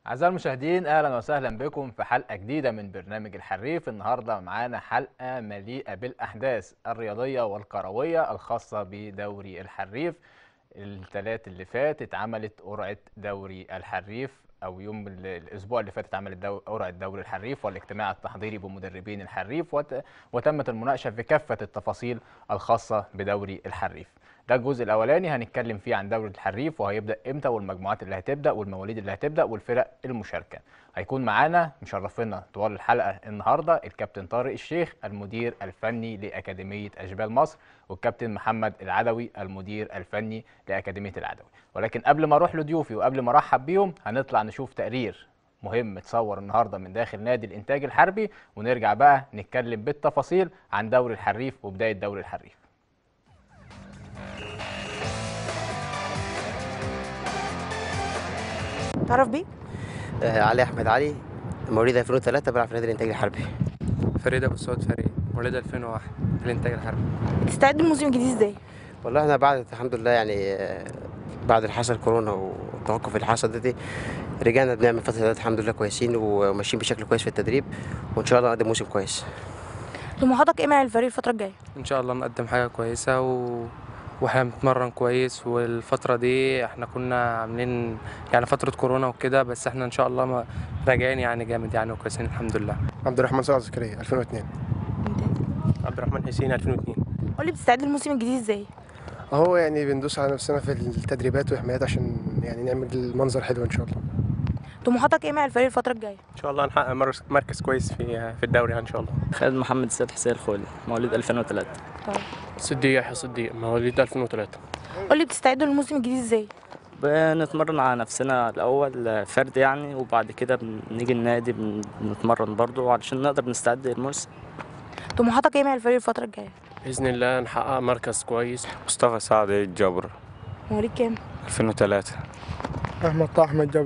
أعزائي المشاهدين أهلا وسهلا بكم في حلقة جديدة من برنامج الحريف النهاردة معانا حلقة مليئة بالأحداث الرياضية والكروية الخاصة بدوري الحريف الثلاث اللي فات اتعملت قرعة دوري الحريف أو يوم ال- الأسبوع اللي فات اتعملت دو- قرعة دوري الحريف والاجتماع التحضيري بمدربين الحريف وت- وتمت المناقشة في كافة التفاصيل الخاصة بدوري الحريف ده الجزء الاولاني هنتكلم فيه عن دوري الحريف وهيبدا امتى والمجموعات اللي هتبدا والمواليد اللي هتبدا والفرق المشاركه هيكون معانا مشرفنا طوال الحلقه النهارده الكابتن طارق الشيخ المدير الفني لاكاديميه اشبال مصر والكابتن محمد العدوي المدير الفني لاكاديميه العدوي ولكن قبل ما اروح لضيوفي وقبل ما ارحب بيهم هنطلع نشوف تقرير مهم اتصور النهارده من داخل نادي الانتاج الحربي ونرجع بقى نتكلم بالتفاصيل عن دوري الحريف وبدايه دوري الحريف تعرف بيك آه، علي احمد علي مواليد 2003 بلعب في نادي الانتاج الحربي فريد ابو سعود فريد مواليد 2001 في الانتاج الحربي بتستعد للموسم الجديد ازاي والله احنا بعد الحمد لله يعني آه، بعد اللي حصل كورونا والتوقف اللي حصل ده دي رجعنا بنعمل فتره دلوقتي الحمد لله كويسين وماشيين بشكل كويس في التدريب وان شاء الله نقدم موسم كويس طموحاتك ايه مع الفريق الفتره الجايه ان شاء الله نقدم حاجه كويسه و... واحنا بنتمرن كويس والفتره دي احنا كنا عاملين يعني فتره كورونا وكده بس احنا ان شاء الله ما راجعين يعني جامد يعني وكويسين الحمد لله عبد الرحمن سعد زكريا 2002 ممتاز عبد الرحمن حسين 2002 قول لي بتستعد للموسم الجديد ازاي اهو يعني بندوس على نفسنا في التدريبات والحمايات عشان يعني نعمل المنظر حلو ان شاء الله طموحاتك ايه مع الفريق الفتره الجايه ان شاء الله نحقق مركز- مركز كويس في في الدوري ان شاء الله خالد محمد السيد حسين الخولي مواليد 2003 صديق يحيى صديق مواليد 2003 قول لي بتستعدوا للموسم الجديد ازاي بنتمرن على نفسنا الأول فرد يعني وبعد كده بنيجي النادي بنتمرن برضو علشان نقدر نستعد للموسم طموحاتك ايه مع الفريق الفتره الجايه باذن الله نحقق مركز كويس مصطفى سعد الجبر مواليد كام 2003 احمد طه احمد جبر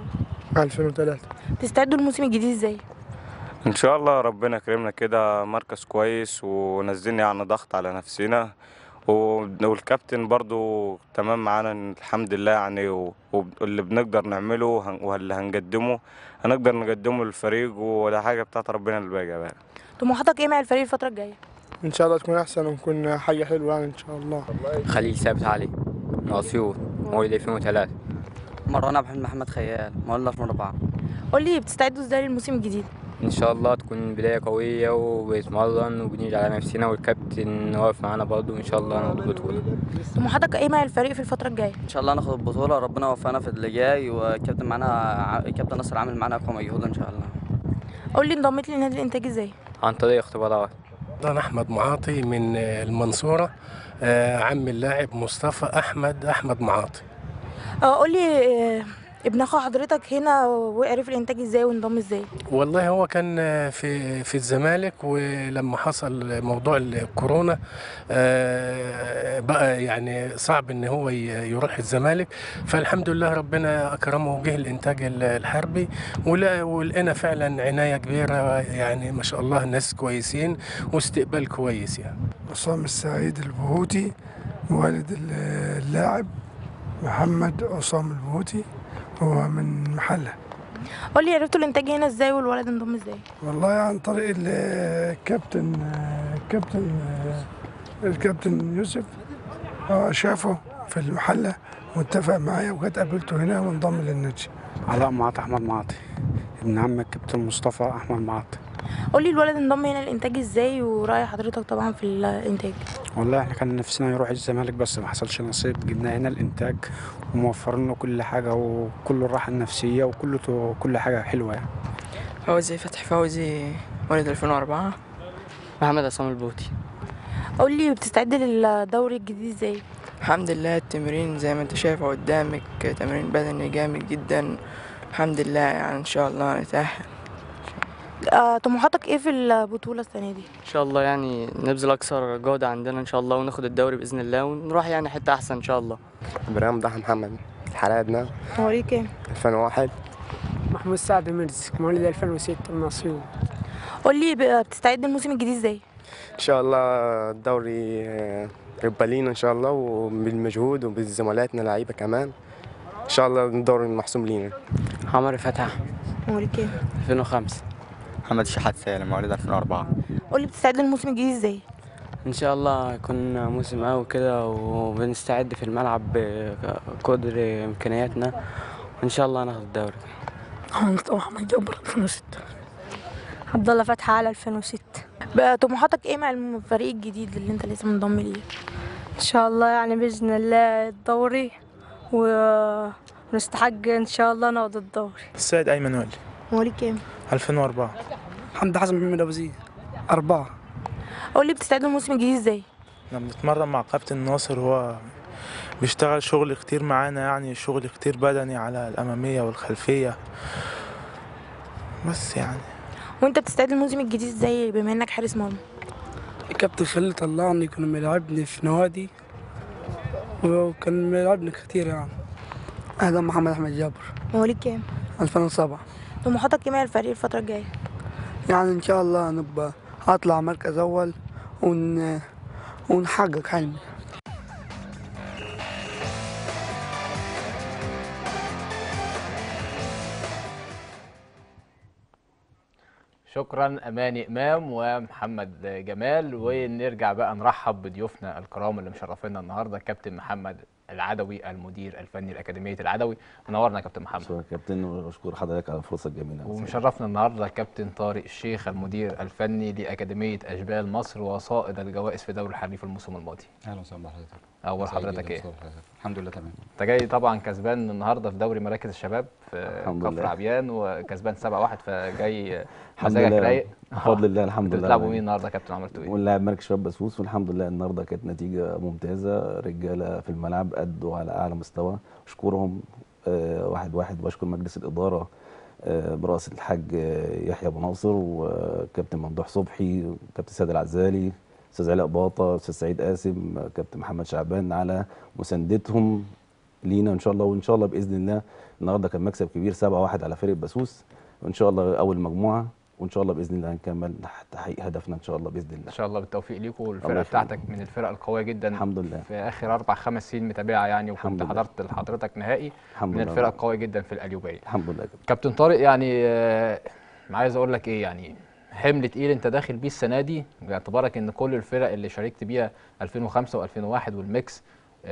2003 بتستعدوا للموسم الجديد ازاي ان شاء الله ربنا كرمنا كده مركز كويس ونزلنا يعني ضغط على نفسنا و- والكابتن برضو تمام معانا الحمد لله يعني و- واللي بنقدر نعمله هن- واللي هنقدمه هنقدر نقدمه للفريق وده حاجة بتاعت ربنا اللي باقي بقى طموحاتك ايه مع الفريق الفتره الجايه ان شاء الله تكون احسن ونكون حاجه حلوه يعني ان شاء الله خليل ثابت علي من اسيوط مواليد 2003 مرنا محمد محمد خيال مواليد 2004 قول لي بتستعدوا ازاي للموسم الجديد ان شاء الله تكون بدايه قويه وبنتمرن وبنيجي على نفسنا والكابتن واقف معانا برضه وان شاء الله ناخد البطوله طموحاتك ايه مع الفريق في الفتره الجايه ان شاء الله ناخد البطوله ربنا يوفقنا في اللي جاي والكابتن معانا ع- الكابتن نصر عامل معانا اقوى مجهود ان شاء الله قول لي انضميت لنادي الانتاج ازاي عن طريق اختبارات أنا أحمد معاطي من المنصورة آه، عم اللاعب مصطفى أحمد أحمد معاطي اه قول لي آه، ابن اخو حضرتك هنا وعرف الانتاج ازاي وانضم ازاي والله هو كان آه، في في الزمالك ولما حصل موضوع الكورونا آه، بقى يعني صعب ان هو ي- يروح الزمالك فالحمد لله ربنا اكرمه وجه الانتاج ال- الحربي ولا- ولقينا فعلا عنايه كبيره يعني ما شاء الله الناس كويسين واستقبال كويس يعني عصام السعيد البهوتي والد ال- اللاعب محمد عصام البهوتي هو من محلة قول لي عرفتوا الانتاج هنا ازاي والولد انضم ازاي والله عن طريق ال- الكابتن الكابتن الكابتن يوسف هو شافه في المحلة واتفق معايا وجت قابلته هنا وانضم للنادي علاء معاطي احمد معاطي ابن عم الكابتن مصطفى احمد معاطي قول لي الولد انضم هنا الانتاج ازاي ورأي حضرتك طبعا في الانتاج والله احنا كان نفسنا يروح الزمالك بس ما حصلش نصيب جبناه هنا الانتاج وموفرين له كل حاجه وكل الراحه النفسيه وكل كل حاجه حلوه يعني فوزي فتحي فوزي مواليد 2004 محمد عصام البوتي قول لي بتستعد للدوري الجديد ازاي الحمد لله التمرين زي ما انت شايفه قدامك تمرين بدني جامد جدا الحمد لله يعني ان شاء الله نتأهل آه، طموحاتك ايه في البطولة السنة دي ان شاء الله يعني نبذل اكثر جهد عندنا ان شاء الله وناخد الدوري باذن الله ونروح يعني حته احسن ان شاء الله ابراهيم ضحى محمد حلقتنا مواليد كام 2001 محمود سعد مرزق مواليد 2006 من اسيوط قول لي ب- بتستعد للموسم الجديد ازاي ان شاء الله الدوري آه، يبقى لينا ان شاء الله وبالمجهود وبزملائنا لعيبه كمان ان شاء الله الدوري محسوم لينا عمرو فتح مواليد كام 2005 محمد شحات سالم مواليد 2004 قول لي بتستعد للموسم الجديد ازاي ان شاء الله يكون موسم قوي كده وبنستعد في الملعب بقدر امكانياتنا وان شاء الله ناخد الدوري مصطفى محمد جبر 2006 عبد الله فتحي على 2006 بقى طموحاتك ايه مع الفريق الجديد اللي انت لسه منضم ليه ان شاء الله يعني باذن الله الدوري ونستحق ان شاء الله ناخد الدوري السيد ايمن ولي مواليد كام 2004 حمد حسن محمد ابو زيد أربعة قول لي بتستعد للموسم الجديد ازاي لما بنتمرن مع كابتن ناصر هو بيشتغل شغل كتير معانا يعني شغل كتير بدني على الأمامية والخلفية بس يعني وانت بتستعد للموسم الجديد ازاي بما انك حارس مرمى الكابتن خليل طلعني كان ملعبني في نوادي وكان ملعبني كتير يعني أهلا محمد أحمد جابر مواليد كام 2007 طموحاتك ايه مع الفريق الفترة الجاية يعني إن شاء الله نبقى هطلع مركز أول ون... ونحقق حلمي شكرا اماني امام ومحمد جمال ونرجع بقى نرحب بضيوفنا الكرام اللي مشرفينا النهارده كابتن محمد العدوي المدير الفني لاكاديميه العدوي منورنا يا كابتن محمد شكرا كابتن واشكر حضرتك على الفرصه الجميله ومشرفنا النهارده كابتن طارق الشيخ المدير الفني لاكاديميه اشبال مصر وصائد الجوائز في دوري الحريف الموسم الماضي اهلا وسهلا بحضرتك اول سعيد حضرتك جداً ايه بصراحة. الحمد لله تمام انت جاي طبعا كسبان النهارده في دوري مراكز الشباب في الحمد كفر لله. عبيان وكسبان 7-1 فجاي الحمد مزاجك لله رايق بفضل الله الحمد لله بتلعبوا مين النهارده يا كابتن عملتوا ايه؟ ونلعب مركز شباب بسوس والحمد لله النهارده كانت نتيجه ممتازه رجاله في الملعب ادوا على اعلى مستوى اشكرهم آه، واحد واحد واشكر مجلس الاداره آه، برئاسه الحاج آه، يحيى ابو ناصر وكابتن ممدوح صبحي وكابتن سيد العزالي استاذ علاء باطه استاذ سعيد قاسم آه، كابتن محمد شعبان على مساندتهم لينا ان شاء الله وان شاء الله باذن الله النهارده كان مكسب كبير 7-1 على فريق بسوس وان شاء الله اول مجموعه وان شاء الله باذن الله هنكمل تحقيق هدفنا ان شاء الله باذن الله ان شاء الله بالتوفيق ليكم الله والفرقه يخليك. بتاعتك من الفرق القويه جدا الحمد لله في اخر اربع خمس سنين متابعه يعني الحمد وكنت لله. حضرت لحضرتك نهائي الحمد من لله. الفرق القويه جدا في القليوبيه الحمد لله كابتن طارق يعني آه، عايز اقول لك ايه يعني حمل تقيل انت داخل بيه السنه دي باعتبارك ان كل الفرق اللي شاركت بيها 2005 و2001 والميكس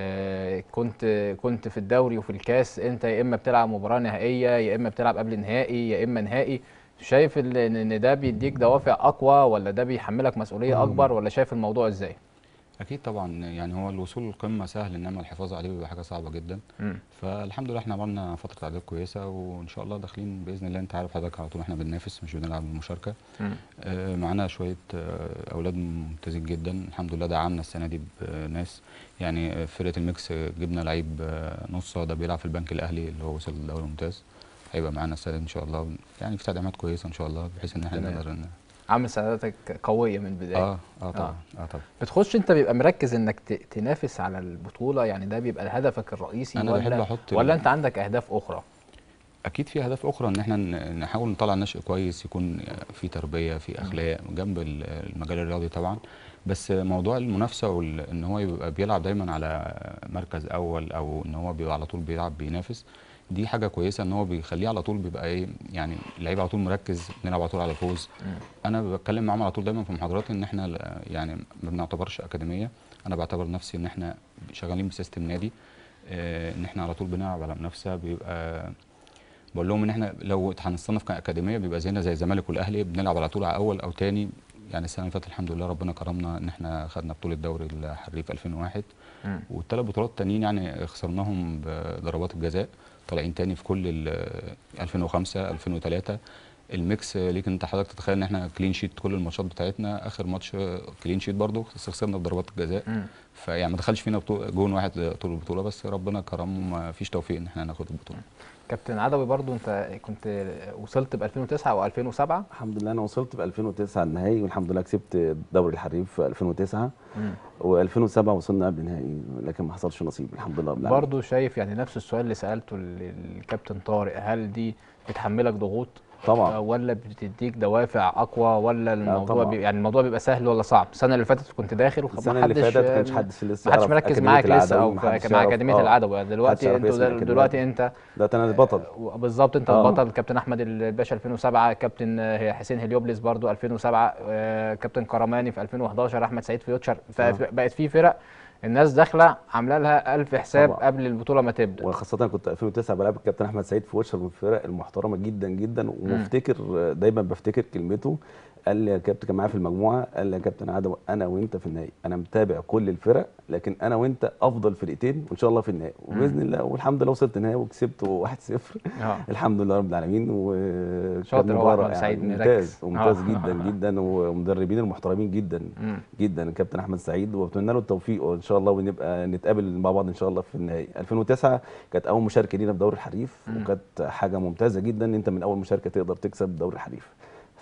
آه، كنت كنت في الدوري وفي الكاس انت يا اما بتلعب مباراه نهائيه يا اما بتلعب قبل نهائي يا اما نهائي شايف ال- ان إن ده بيديك دوافع اقوى ولا ده بيحملك مسؤوليه اكبر ولا شايف الموضوع ازاي؟ اكيد طبعا يعني هو الوصول للقمه سهل انما الحفاظ عليه بيبقى حاجه صعبه جدا مم. فالحمد لله احنا عملنا فتره اعداد كويسه وان شاء الله داخلين باذن الله انت عارف حضرتك على طول احنا بننافس مش بنلعب المشاركه مم. آه، معانا شويه آه، اولاد ممتازين جدا الحمد لله دعمنا السنه دي بناس يعني آه، فرقه الميكس آه، جبنا لعيب آه، نص ده بيلعب في البنك الاهلي اللي هو وصل للدوري الممتاز هيبقى معانا السنه دي ان شاء الله يعني في تدعيمات كويسه ان شاء الله بحيث ان احنا تمام. نقدر ان عامل سنداتك قويه من البدايه اه اه طبعا اه طبعا بتخش انت بيبقى مركز انك ت- تنافس على البطوله يعني ده بيبقى هدفك الرئيسي أنا بحب ولا أحط ولا ال- انت عندك اهداف اخرى اكيد في اهداف اخرى ان احنا ن- نحاول نطلع نشء كويس يكون في تربيه في اخلاق جنب ال- المجال الرياضي طبعا بس موضوع المنافسه وان هو يبقى بيلعب دايما على مركز اول او ان هو بيبقى على طول بيلعب بينافس دي حاجه كويسه ان هو بيخليه على طول بيبقى ايه يعني اللعيب على طول مركز بنلعب على طول على الفوز انا بتكلم معاهم على طول دايما في محاضراتي ان احنا ل- يعني ما بنعتبرش اكاديميه انا بعتبر نفسي ان احنا شغالين بسيستم نادي آه، ان احنا على طول بنلعب على منافسه بيبقى بقول لهم ان احنا لو هنصنف كاكاديميه بيبقى زينا زي الزمالك والاهلي بنلعب على طول على اول او تاني يعني السنه اللي فاتت الحمد لله ربنا كرمنا ان احنا خدنا بطوله دوري الحريف 2001 مم. والثلاث بطولات التانيين يعني خسرناهم بضربات الجزاء طالعين تاني في كل ال 2005 2003 الميكس ليك انت حضرتك تتخيل ان احنا كلين شيت كل الماتشات بتاعتنا اخر ماتش كلين شيت برضه بس خسرنا بضربات الجزاء مم. فيعني ما دخلش فينا بطولة جون واحد طول البطوله بس ربنا كرم وما فيش توفيق ان احنا ناخد البطوله كابتن عدوي برضو انت كنت وصلت ب 2009 او 2007 الحمد لله انا وصلت في 2009 النهائي والحمد لله كسبت دوري الحريف في 2009 مم. و2007 وصلنا قبل النهائي لكن ما حصلش نصيب الحمد لله رب العالمين. برضو شايف يعني نفس السؤال اللي سالته للكابتن طارق هل دي بتحملك ضغوط طبعا. آه، ولا بتديك دوافع اقوى ولا الموضوع طبعا. بي يعني الموضوع بيبقى سهل ولا صعب السنه اللي فاتت كنت داخل وخ- السنة اللي محدش- فاتت ما كانش حد لسه ما حدش يعرف مركز أكاديمية معاك لسه العدوي، او محدش مع يعرف- اكاديميه آه. العدوي محدش دلوقتي يعرف انتوا اسم دل- الأكاديمية. دلوقتي انت دلوقتي انا البطل بالظبط انت آه. البطل كابتن احمد الباشا 2007 كابتن آه، حسين هليوبلس برضو 2007 آه، كابتن كرماني في 2011 احمد سعيد فيوتشر فبقت في فرق الناس داخله عامله لها ألف حساب طبعا. قبل البطوله ما تبدا وخاصة كنت 2009 بلعب الكابتن أحمد سعيد في وشر من الفرق المحترمة جدا جدا ومفتكر دايما بفتكر كلمته قال لي يا كابتن كان معايا في المجموعة قال لي يا كابتن عدم أنا وأنت في النهائي أنا متابع كل الفرق لكن أنا وأنت أفضل فرقتين وإن شاء الله في النهائي وبإذن الله والحمد لله وصلت النهائي وكسبت 1-0 اه الحمد لله رب العالمين وكان شاطر هو مباراة أحمد سعيد يعني مركز. ممتاز ممتاز آه. جدا جدا ومدربين المحترمين جدا مم. جدا الكابتن احمد سعيد واتمنى له التوفيق وان شاء الله ونبقى نتقابل مع بعض ان شاء الله في النهائي 2009 كانت اول مشاركه لينا في دوري الحريف مم. وكانت حاجه ممتازه جدا ان انت من اول مشاركه تقدر تكسب دوري الحريف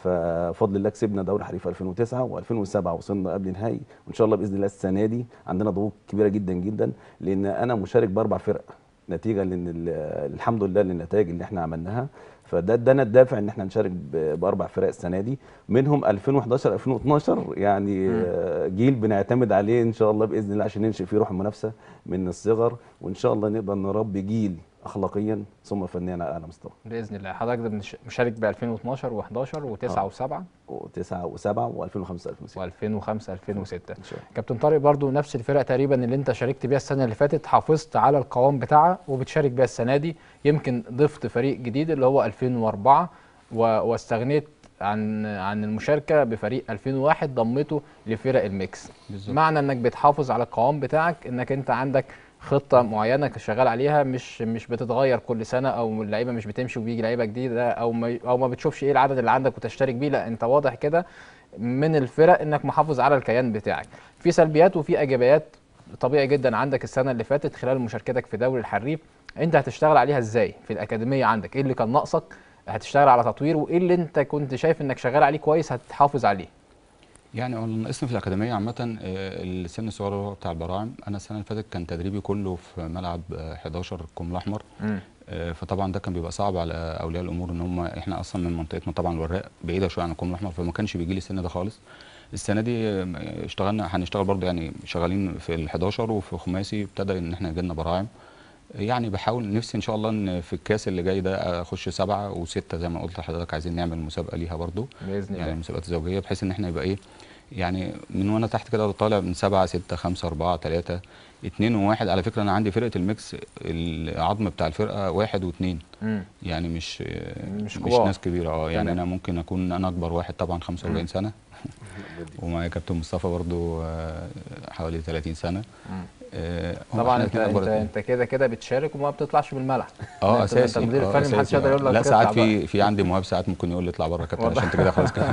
ففضل الله كسبنا دوري الحريف 2009 و2007 وصلنا قبل نهائي وان شاء الله باذن الله السنه دي عندنا ضغوط كبيره جدا جدا لان انا مشارك باربع فرق نتيجه لان ال- الحمد لله للنتائج اللي احنا عملناها فده ادانا الدافع ان احنا نشارك ب- باربع فرق السنه دي منهم 2011 2012 يعني آه، جيل بنعتمد عليه ان شاء الله باذن الله عشان ننشئ فيه روح المنافسه من الصغر وان شاء الله نقدر نربي جيل اخلاقيا ثم فنيا على اعلى مستوى باذن الله حضرتك ده مش- مشارك ب 2012 و11 و9 آه. و7 و9 و7 و2005 2006 و2005 2006 كابتن طارق برضو نفس الفرق تقريبا اللي انت شاركت بيها السنه اللي فاتت حافظت على القوام بتاعها وبتشارك بيها السنه دي يمكن ضفت فريق جديد اللي هو 2004 و- واستغنيت عن عن المشاركه بفريق 2001 ضمته لفرق الميكس بالظبط. معنى انك بتحافظ على القوام بتاعك انك انت عندك خطه معينه شغال عليها مش مش بتتغير كل سنه او اللعيبه مش بتمشي وبيجي لعيبه جديده او ما او ما بتشوفش ايه العدد اللي عندك وتشترك بيه لا انت واضح كده من الفرق انك محافظ على الكيان بتاعك في سلبيات وفي ايجابيات طبيعي جدا عندك السنه اللي فاتت خلال مشاركتك في دوري الحريف انت هتشتغل عليها ازاي في الاكاديميه عندك ايه اللي كان ناقصك هتشتغل على تطوير وايه اللي انت كنت شايف انك شغال عليه كويس هتحافظ عليه يعني هو اللي ناقصنا في الاكاديميه عامه آه، السن الصغير اللي هو بتاع البراعم انا السنه اللي فاتت كان تدريبي كله في ملعب آه، 11 الكوم الاحمر مم. آه، فطبعا ده كان بيبقى صعب على اولياء الامور ان هم احنا اصلا من منطقتنا طبعا الوراق بعيده شويه عن الكوم الاحمر فما كانش بيجي لي السن ده خالص السنه دي آه، اشتغلنا هنشتغل برضه يعني شغالين في ال 11 وفي خماسي ابتدى ان احنا يجي لنا براعم يعني بحاول نفسي ان شاء الله ان في الكاس اللي جاي ده اخش سبعه وسته زي ما قلت لحضرتك عايزين نعمل مسابقه ليها برضه باذن يعني الله المسابقات الزوجيه بحيث ان احنا يبقى ايه يعني من وانا تحت كده طالع من سبعة ستة خمسة أربعة تلاتة اتنين وواحد على فكرة أنا عندي فرقة الميكس العظم بتاع الفرقة واحد واتنين مم. يعني مش مش مش كبار. ناس كبيرة اه يعني تمام. أنا ممكن أكون أنا أكبر واحد طبعا 45 سنة ومعايا كابتن مصطفى برضو آه، حوالي 30 سنة مم. آه، هم طبعا إحنا انت الاتنين أكبر انت اتنين. انت كده كده بتشارك وما بتطلعش من الملعب اه انت- اساسي انت المدير آه، الفني محدش أساسي، يقدر آه. يقول لك لا اطلع ساعات بقى. في في عندي مهاب ساعات ممكن يقول لي اطلع بره يا كابتن عشان انت كده خلاص كده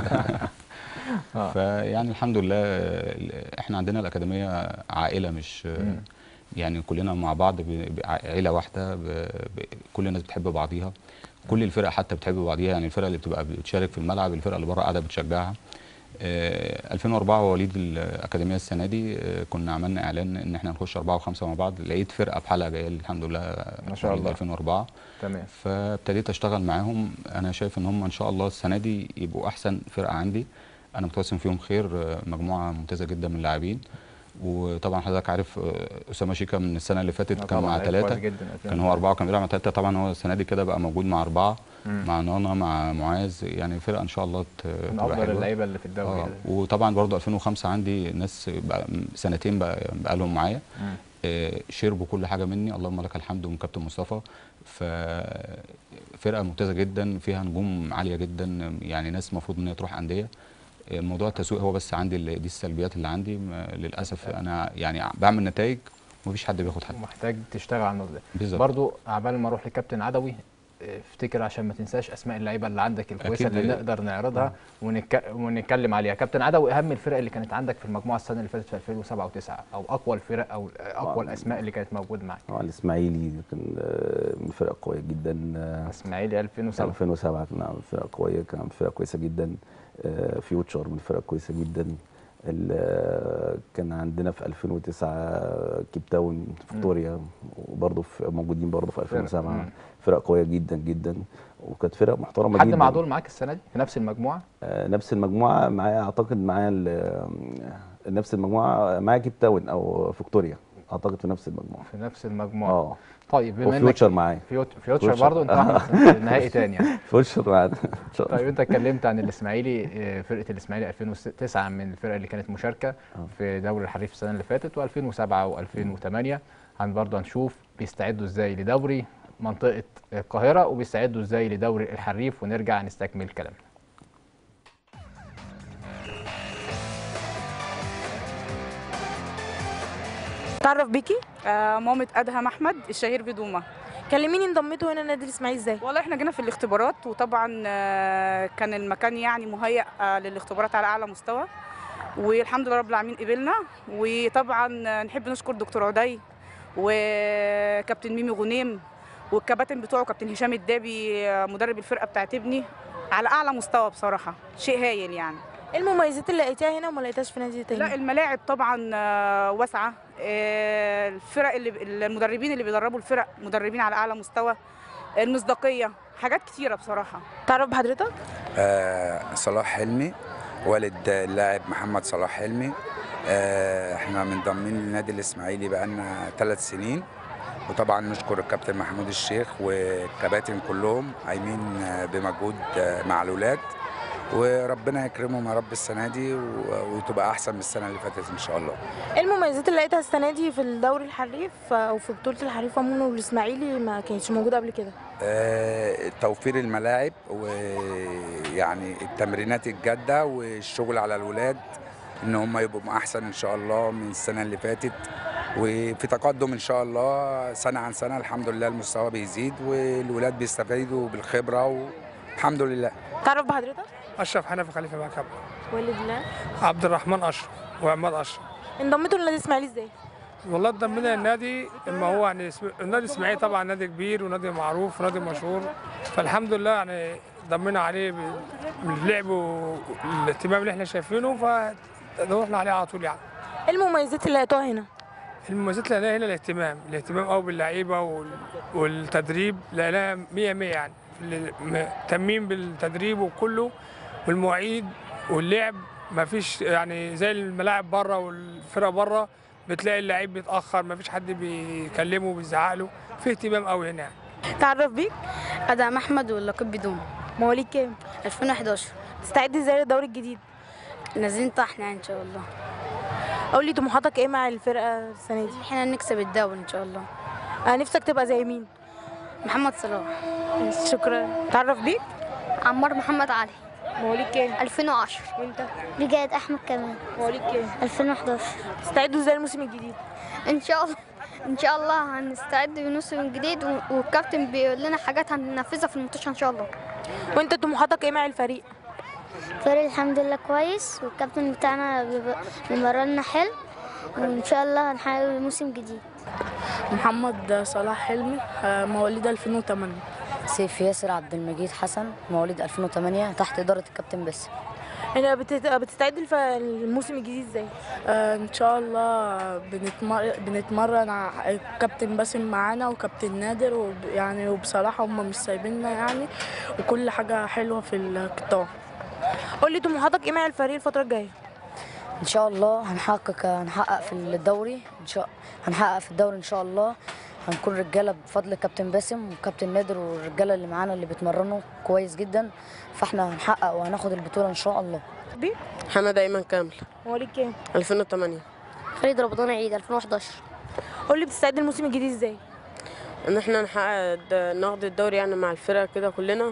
آه. فيعني الحمد لله ال- احنا عندنا الاكاديميه عائله مش مم. يعني كلنا مع بعض ب- ب- عيله واحده ب- ب- كل الناس بتحب بعضيها كل الفرق حتى بتحب بعضيها يعني الفرقه اللي بتبقى بتشارك في الملعب الفرقه اللي بره قاعده بتشجعها آه، 2004 هو وليد الاكاديميه السنه دي آه، كنا عملنا اعلان ان احنا نخش اربعه وخمسه مع بعض لقيت فرقه بحالها جايه لي الحمد لله ما شاء وليد الله. 2004 تمام فابتديت اشتغل معاهم انا شايف ان هم ان شاء الله السنه دي يبقوا احسن فرقه عندي انا متوسم فيهم خير آه، مجموعه ممتازه جدا من اللاعبين وطبعا حضرتك عارف آه، اسامه شيكا من السنه اللي فاتت آه كان طبعاً، مع لعيب ثلاثه كويس جداً، كان هو اربعه وكان بيلعب مع ثلاثه طبعا هو السنه دي كده بقى موجود مع اربعه مم. مع نانا مع معاذ يعني فرقه ان شاء الله ت- من تبقى افضل حلوة. اللعيبه اللي في الدوري آه، وطبعا برضو 2005 عندي ناس بقى سنتين بقى بقى لهم معايا مم. آه، شربوا كل حاجه مني اللهم لك الحمد من كابتن مصطفى ففرقه ممتازه جدا فيها نجوم عاليه جدا يعني ناس المفروض ان هي تروح انديه آه، موضوع التسويق هو بس عندي ال- دي السلبيات اللي عندي ما- للاسف انا يعني بعمل نتائج ومفيش حد بياخد حد محتاج تشتغل على النقطه دي بالظبط. برضو عبال ما اروح لكابتن عدوي اه، افتكر عشان ما تنساش اسماء اللعيبه اللي عندك الكويسه أكيد. اللي نقدر نعرضها ونك... ونتكلم عليها كابتن عدوي اهم الفرق اللي كانت عندك في المجموعه السنه اللي فاتت في 2007 و9 او اقوى الفرق او اقوى الاسماء اللي كانت موجوده معاك طبعا الاسماعيلي كان آه، من فرق قويه جدا آه، اسماعيلي 2007 2007 كان عامل فرقه قويه كان عامل فرقه كويسه جدا آه، فيوتشر من فرقه كويسه جدا ال- كان عندنا في 2009 كيب تاون فيكتوريا وبرضه في موجودين برضه في 2007 مم. فرق قويه جدا جدا وكانت فرق محترمه حد جدا مع دول معاك السنه دي في نفس المجموعه آه، نفس المجموعه معايا اعتقد معايا ال- نفس المجموعه معايا كيب تاون او فيكتوريا اعتقد في نفس المجموعه في نفس المجموعه اه طيب بما وفيوتشر إنك- معايا فيوت- فيوتشر برضه انت واحد نهائي تاني يعني فيوتشر معانا ان شاء الله طيب انت اتكلمت عن الاسماعيلي آه، فرقه الاسماعيلي 2009 من الفرق اللي كانت مشاركه في دوري الحريف السنه اللي فاتت و2007 و2008 هن برضه هنشوف بيستعدوا ازاي لدوري منطقه القاهره وبيستعدوا ازاي لدوري الحريف ونرجع نستكمل كلامنا تعرف بيكي آه مامة ادهم احمد الشهير بدومه كلميني انضميتوا هنا نادي الاسماعيلي ازاي والله احنا جينا في الاختبارات وطبعا آه، كان المكان يعني مهيأ آه، للاختبارات على اعلى مستوى والحمد لله رب العالمين قبلنا وطبعا آه، نحب نشكر دكتور عدي وكابتن ميمي غنيم والكباتن بتوعه كابتن هشام الدابي آه، مدرب الفرقه بتاعت ابني على اعلى مستوى بصراحه شيء هايل يعني ايه المميزات اللي لقيتيها هنا وما لقيتهاش في نادي تاني لا الملاعب طبعا آه، واسعه آه، الفرق اللي المدربين اللي بيدربوا الفرق مدربين على اعلى مستوى المصداقيه حاجات كتيره بصراحه تعرف بحضرتك آه صلاح حلمي والد اللاعب محمد صلاح حلمي آه احنا منضمين للنادي الاسماعيلي بقالنا ثلاث سنين وطبعا نشكر الكابتن محمود الشيخ والكباتن كلهم قايمين آه، بمجهود آه، مع الاولاد وربنا يكرمهم يا رب السنه دي و- وتبقى احسن من السنه اللي فاتت ان شاء الله ايه المميزات اللي لقيتها السنه دي في الدوري الحريف او في بطوله الحريف عموما والاسماعيلي ما كانتش موجوده قبل كده آه، توفير الملاعب ويعني التمرينات الجادة والشغل على الولاد ان هم يبقوا احسن ان شاء الله من السنة اللي فاتت وفي تقدم ان شاء الله سنة عن سنة الحمد لله المستوى بيزيد والولاد بيستفيدوا بالخبرة والحمد لله تعرف بحضرتك اشرف حنفي خليفه مكب والد الله عبد الرحمن اشرف وعماد اشرف انضميتوا لنادي الاسماعيلي ازاي والله ضمنا النادي اما هو يعني اسم- النادي الاسماعيلي طبعا نادي كبير ونادي معروف ونادي مشهور فالحمد لله يعني ضمنا عليه ب- باللعب والاهتمام اللي احنا شايفينه فدورنا عليه على طول يعني ايه المميزات اللي لقيتوها هنا المميزات اللي لقيناها هنا الاهتمام الاهتمام قوي باللعيبه وال- والتدريب لقيناها 100 100 يعني ال- مهتمين بالتدريب وكله والمواعيد واللعب ما فيش يعني زي الملاعب بره والفرق بره بتلاقي اللعيب بيتاخر ما فيش حد بيكلمه بيزعق له في اهتمام قوي هنا يعني. تعرف بيك ادهم احمد واللقب بدون مواليد كام 2011 تستعد ازاي للدوري الجديد نازلين طحن يعني ان شاء الله قول لي طموحاتك ايه مع الفرقه السنه دي احنا نكسب الدوري ان شاء الله انا نفسك تبقى زي مين محمد صلاح شكرا تعرف بيك عمار محمد علي مواليد كام 2010 وانت رجعت احمد كمان مواليد كام 2011 تستعدوا ازاي الموسم الجديد ان شاء الله ان شاء الله هنستعد بموسم جديد و- والكابتن بيقول لنا حاجات هننفذها في الماتش ان شاء الله وانت طموحاتك ايه مع الفريق فريق الحمد لله كويس والكابتن بتاعنا بيبقى- بيمرنا حلو وان شاء الله هنحقق موسم جديد محمد صلاح حلمي آه، مواليد 2008 سيف ياسر عبد المجيد حسن مواليد 2008 تحت إدارة الكابتن باسم انا بتت... بتستعد الف... الموسم الجديد ازاي آه، ان شاء الله بنتمر... بنتمرن ع- الكابتن باسم معانا وكابتن نادر وب... يعني وبصراحه هم مش سايبيننا يعني وكل حاجه حلوه في القطاع قول لي طموحاتك ايه مع الفريق الفتره الجايه إن شاء الله هنحقق هنحقق في الدوري إن شاء هنحقق في الدوري إن شاء الله هنكون رجالة بفضل كابتن باسم وكابتن نادر والرجالة اللي معانا اللي بيتمرنوا كويس جدا فاحنا هنحقق وهناخد البطولة إن شاء الله حمد ايمن كامل مواليد كام 2008 خالد رمضان عيد 2011 قول لي بتستعد الموسم الجديد ازاي ان احنا نحقق الد- ناخد الدوري يعني مع الفرق كده كلنا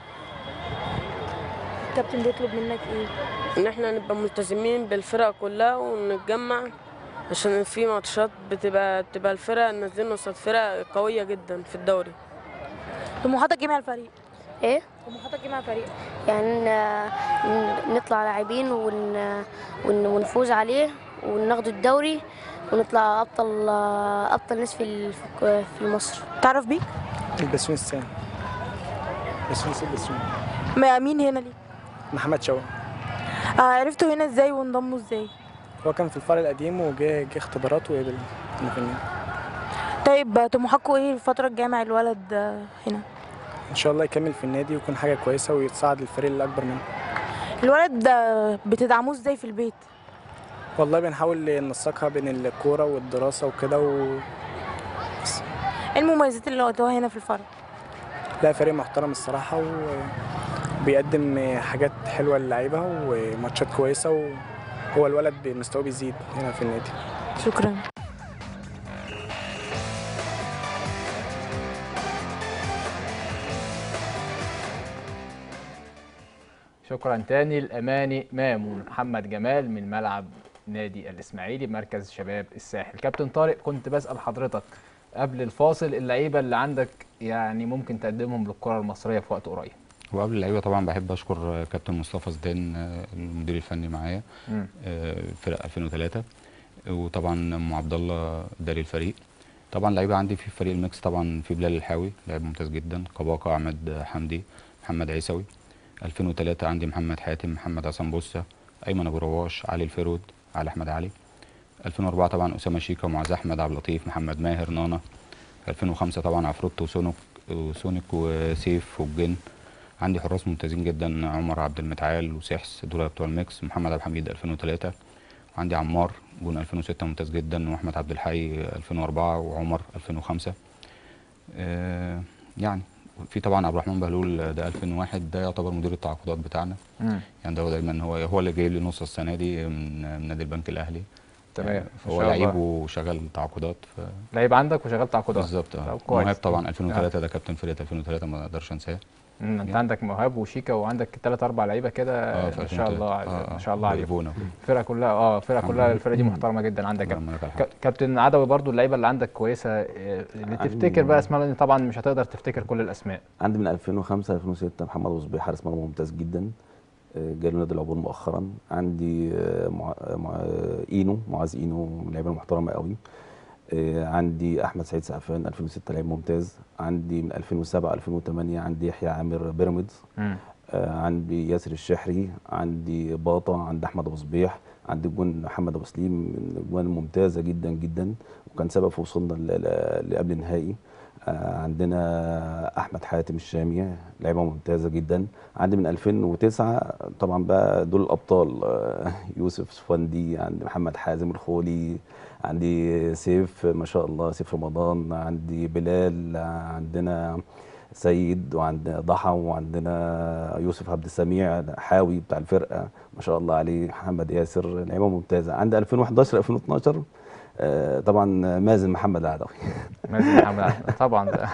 الكابتن بيطلب منك ايه ان احنا نبقى ملتزمين بالفرق كلها ونتجمع عشان في ماتشات بتبقى بتبقى الفرق نازلين قصاد فرق قوية جدا في الدوري طموحاتك ايه مع الفريق ايه طموحاتك ايه مع الفريق يعني ن- ن- نطلع لاعبين ون... ون... ونفوز عليه وناخد الدوري ونطلع ابطال ابطال ناس في ال- في مصر تعرف بيك البسوين الثاني بسوين البسوين ما- مين هنا ليه محمد شوقي آه عرفتوا هنا ازاي وانضموا ازاي هو كان في الفرع القديم وجه جه اختبارات وقبل كنا في النادي طيب طموحاتكم ايه الفتره الجايه مع الولد آه، هنا ان شاء الله يكمل في النادي ويكون حاجه كويسه ويتصعد للفريق اللي اكبر منه الولد آه، بتدعموه ازاي في البيت والله بنحاول ننسقها بين الكوره والدراسه وكده و... ايه المميزات اللي لقيتوها هنا في الفرع لا فريق محترم الصراحه وبيقدم حاجات حلوه للعيبه وماتشات كويسه وهو الولد مستواه بيزيد هنا في النادي شكرا شكرا تاني الاماني مامون محمد جمال من ملعب نادي الاسماعيلي مركز شباب الساحل كابتن طارق كنت بسال حضرتك قبل الفاصل اللعيبه اللي عندك يعني ممكن تقدمهم للكره المصريه في وقت قريب وقبل اللعيبه طبعا بحب اشكر كابتن مصطفى زدان آه، المدير الفني معايا مم. آه، فرق 2003 وطبعا ام عبد الله داري الفريق طبعا لعيبه عندي في فريق الميكس طبعا في بلال الحاوي لاعب ممتاز جدا كباكا عماد حمدي محمد عيسوي 2003 عندي محمد حاتم محمد عصام بوسه ايمن ابو رواش علي الفرود علي احمد علي 2004 طبعا اسامه شيكا ومعاذ احمد عبد اللطيف محمد ماهر نانا 2005 طبعا عفروت وسونك وسونيك وسيف والجن عندي حراس ممتازين جدا عمر عبد المتعال وسحس دول بتوع الميكس محمد عبد الحميد 2003 وعندي عمار جون 2006 ممتاز جدا واحمد عبد الحي 2004 وعمر 2005 آه يعني في طبعا عبد الرحمن بهلول ده 2001 ده يعتبر مدير التعاقدات بتاعنا مم. يعني ده هو دايما هو هو اللي جايب لي نص السنه دي من من نادي البنك الاهلي تمام. آه، ما فهو شاء الله. لعيب وشغال تعاقدات ف... لعيب عندك وشغال تعاقدات بالظبط اه طب كويس. مهاب طبعا 2003 ده كابتن فرقه 2003 ما اقدرش انساه مم، انت عندك مهاب وشيكا وعندك ثلاث اربع لعيبه كده آه، في ما شاء 2003. الله آه، ما شاء الله عليهم بيبونا. الفرقه كلها اه الفرقه الحمد كلها لله. الفرقه دي مم. محترمه جدا عندك اللهم لك الحمد. ك- كابتن عدوي برضو اللعيبه اللي عندك كويسه آه، اللي عندي- تفتكر بقى اسمها لان طبعا مش هتقدر تفتكر كل الاسماء عندي من 2005 2006 محمد وصبي حارس مرمى ممتاز جدا آه، جاي له نادي العبور مؤخرا عندي آه، مع... مع... اينو معاذ اينو من اللعيبه المحترمه قوي آه، عندي احمد سعيد سعفان 2006 لعيب ممتاز عندي من 2007 2008 عندي يحيى عامر بيراميدز مم. آه، عندي ياسر الشحري عندي باطا عندي احمد ابو صبيح عندي الجون محمد ابو سليم من الاجوان الممتازه جدا جدا وكان سبب في وصولنا ل- ل- لقبل النهائي آه، عندنا احمد حاتم الشامي لعيبه ممتازه جدا عندي من 2009 طبعا بقى دول الابطال آه، يوسف سفندي عندي محمد حازم الخولي عندي سيف ما شاء الله سيف رمضان عندي بلال عندنا سيد وعندنا ضحى وعندنا يوسف عبد السميع حاوي بتاع الفرقه ما شاء الله عليه محمد ياسر لعيبه ممتازه عندي 2011 2012 آه، طبعا مازن محمد عدوي مازن محمد عدوي. طبعا ده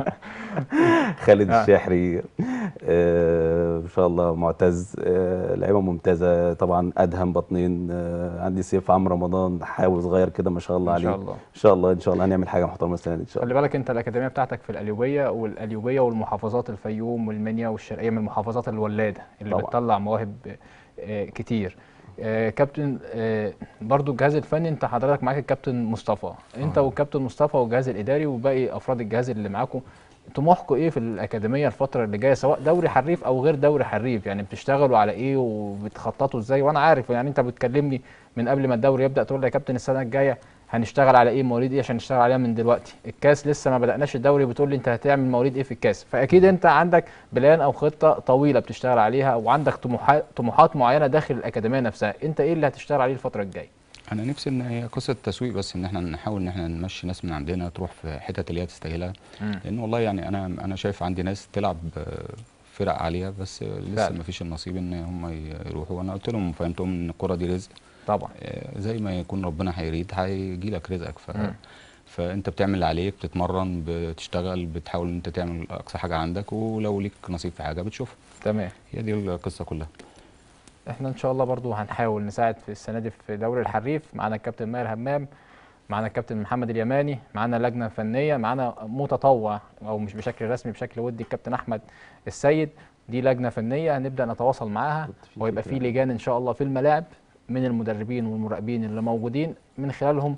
خالد آه. الشاحري آه، ما شاء الله معتز آه، لعيبه ممتازه طبعا ادهم بطنين آه، عندي سيف عمرو رمضان حاول صغير كده ما شاء الله ما عليه شاء الله. ان شاء الله ان شاء الله هنعمل حاجه محترمه السنه دي ان شاء الله خلي بالك انت الاكاديميه بتاعتك في القليوبيه والقليوبيه والمحافظات الفيوم والمنيا والشرقيه من المحافظات الولاده اللي طبعا. بتطلع مواهب آه، كتير آه، كابتن آه، برضو الجهاز الفني انت حضرتك معاك الكابتن مصطفى انت والكابتن مصطفى والجهاز الاداري وباقي افراد الجهاز اللي معاكم طموحكم ايه في الاكاديميه الفتره اللي جايه سواء دوري حريف او غير دوري حريف يعني بتشتغلوا على ايه وبتخططوا ازاي وانا عارف يعني انت بتكلمني من قبل ما الدوري يبدا تقول لي يا كابتن السنه الجايه هنشتغل على ايه مواليد ايه عشان نشتغل عليها من دلوقتي الكاس لسه ما بدأناش الدوري بتقول لي انت هتعمل مواليد ايه في الكاس فاكيد انت عندك بلان او خطة طويلة بتشتغل عليها وعندك طموحات طموحات معينة داخل الأكاديمية نفسها انت ايه اللي هتشتغل عليه الفترة الجاية انا نفسي ان هي قصه تسويق بس ان احنا نحاول ان احنا نمشي ناس من عندنا تروح في حتت اللي هي تستاهلها مم. لان والله يعني انا انا شايف عندي ناس تلعب آه، فرق عاليه بس لسه فعلا. ما فيش النصيب ان هم يروحوا وانا قلت لهم وفهمتهم ان الكره دي رزق طبعا آه، زي ما يكون ربنا هيريد هيجي لك رزقك ف مم. فانت بتعمل اللي عليك بتتمرن بتشتغل بتحاول ان انت تعمل اقصى حاجه عندك ولو ليك نصيب في حاجه بتشوفها تمام هي دي القصه كلها احنا ان شاء الله برضو هنحاول نساعد في السنة دي في دوري الحريف معانا الكابتن ماهر همام معانا الكابتن محمد اليماني معانا لجنة فنية معانا متطوع او مش بشكل رسمي بشكل ودي الكابتن احمد السيد دي لجنة فنية هنبدأ نتواصل معاها ويبقى في لجان ان شاء الله في الملاعب من المدربين والمراقبين اللي موجودين من خلالهم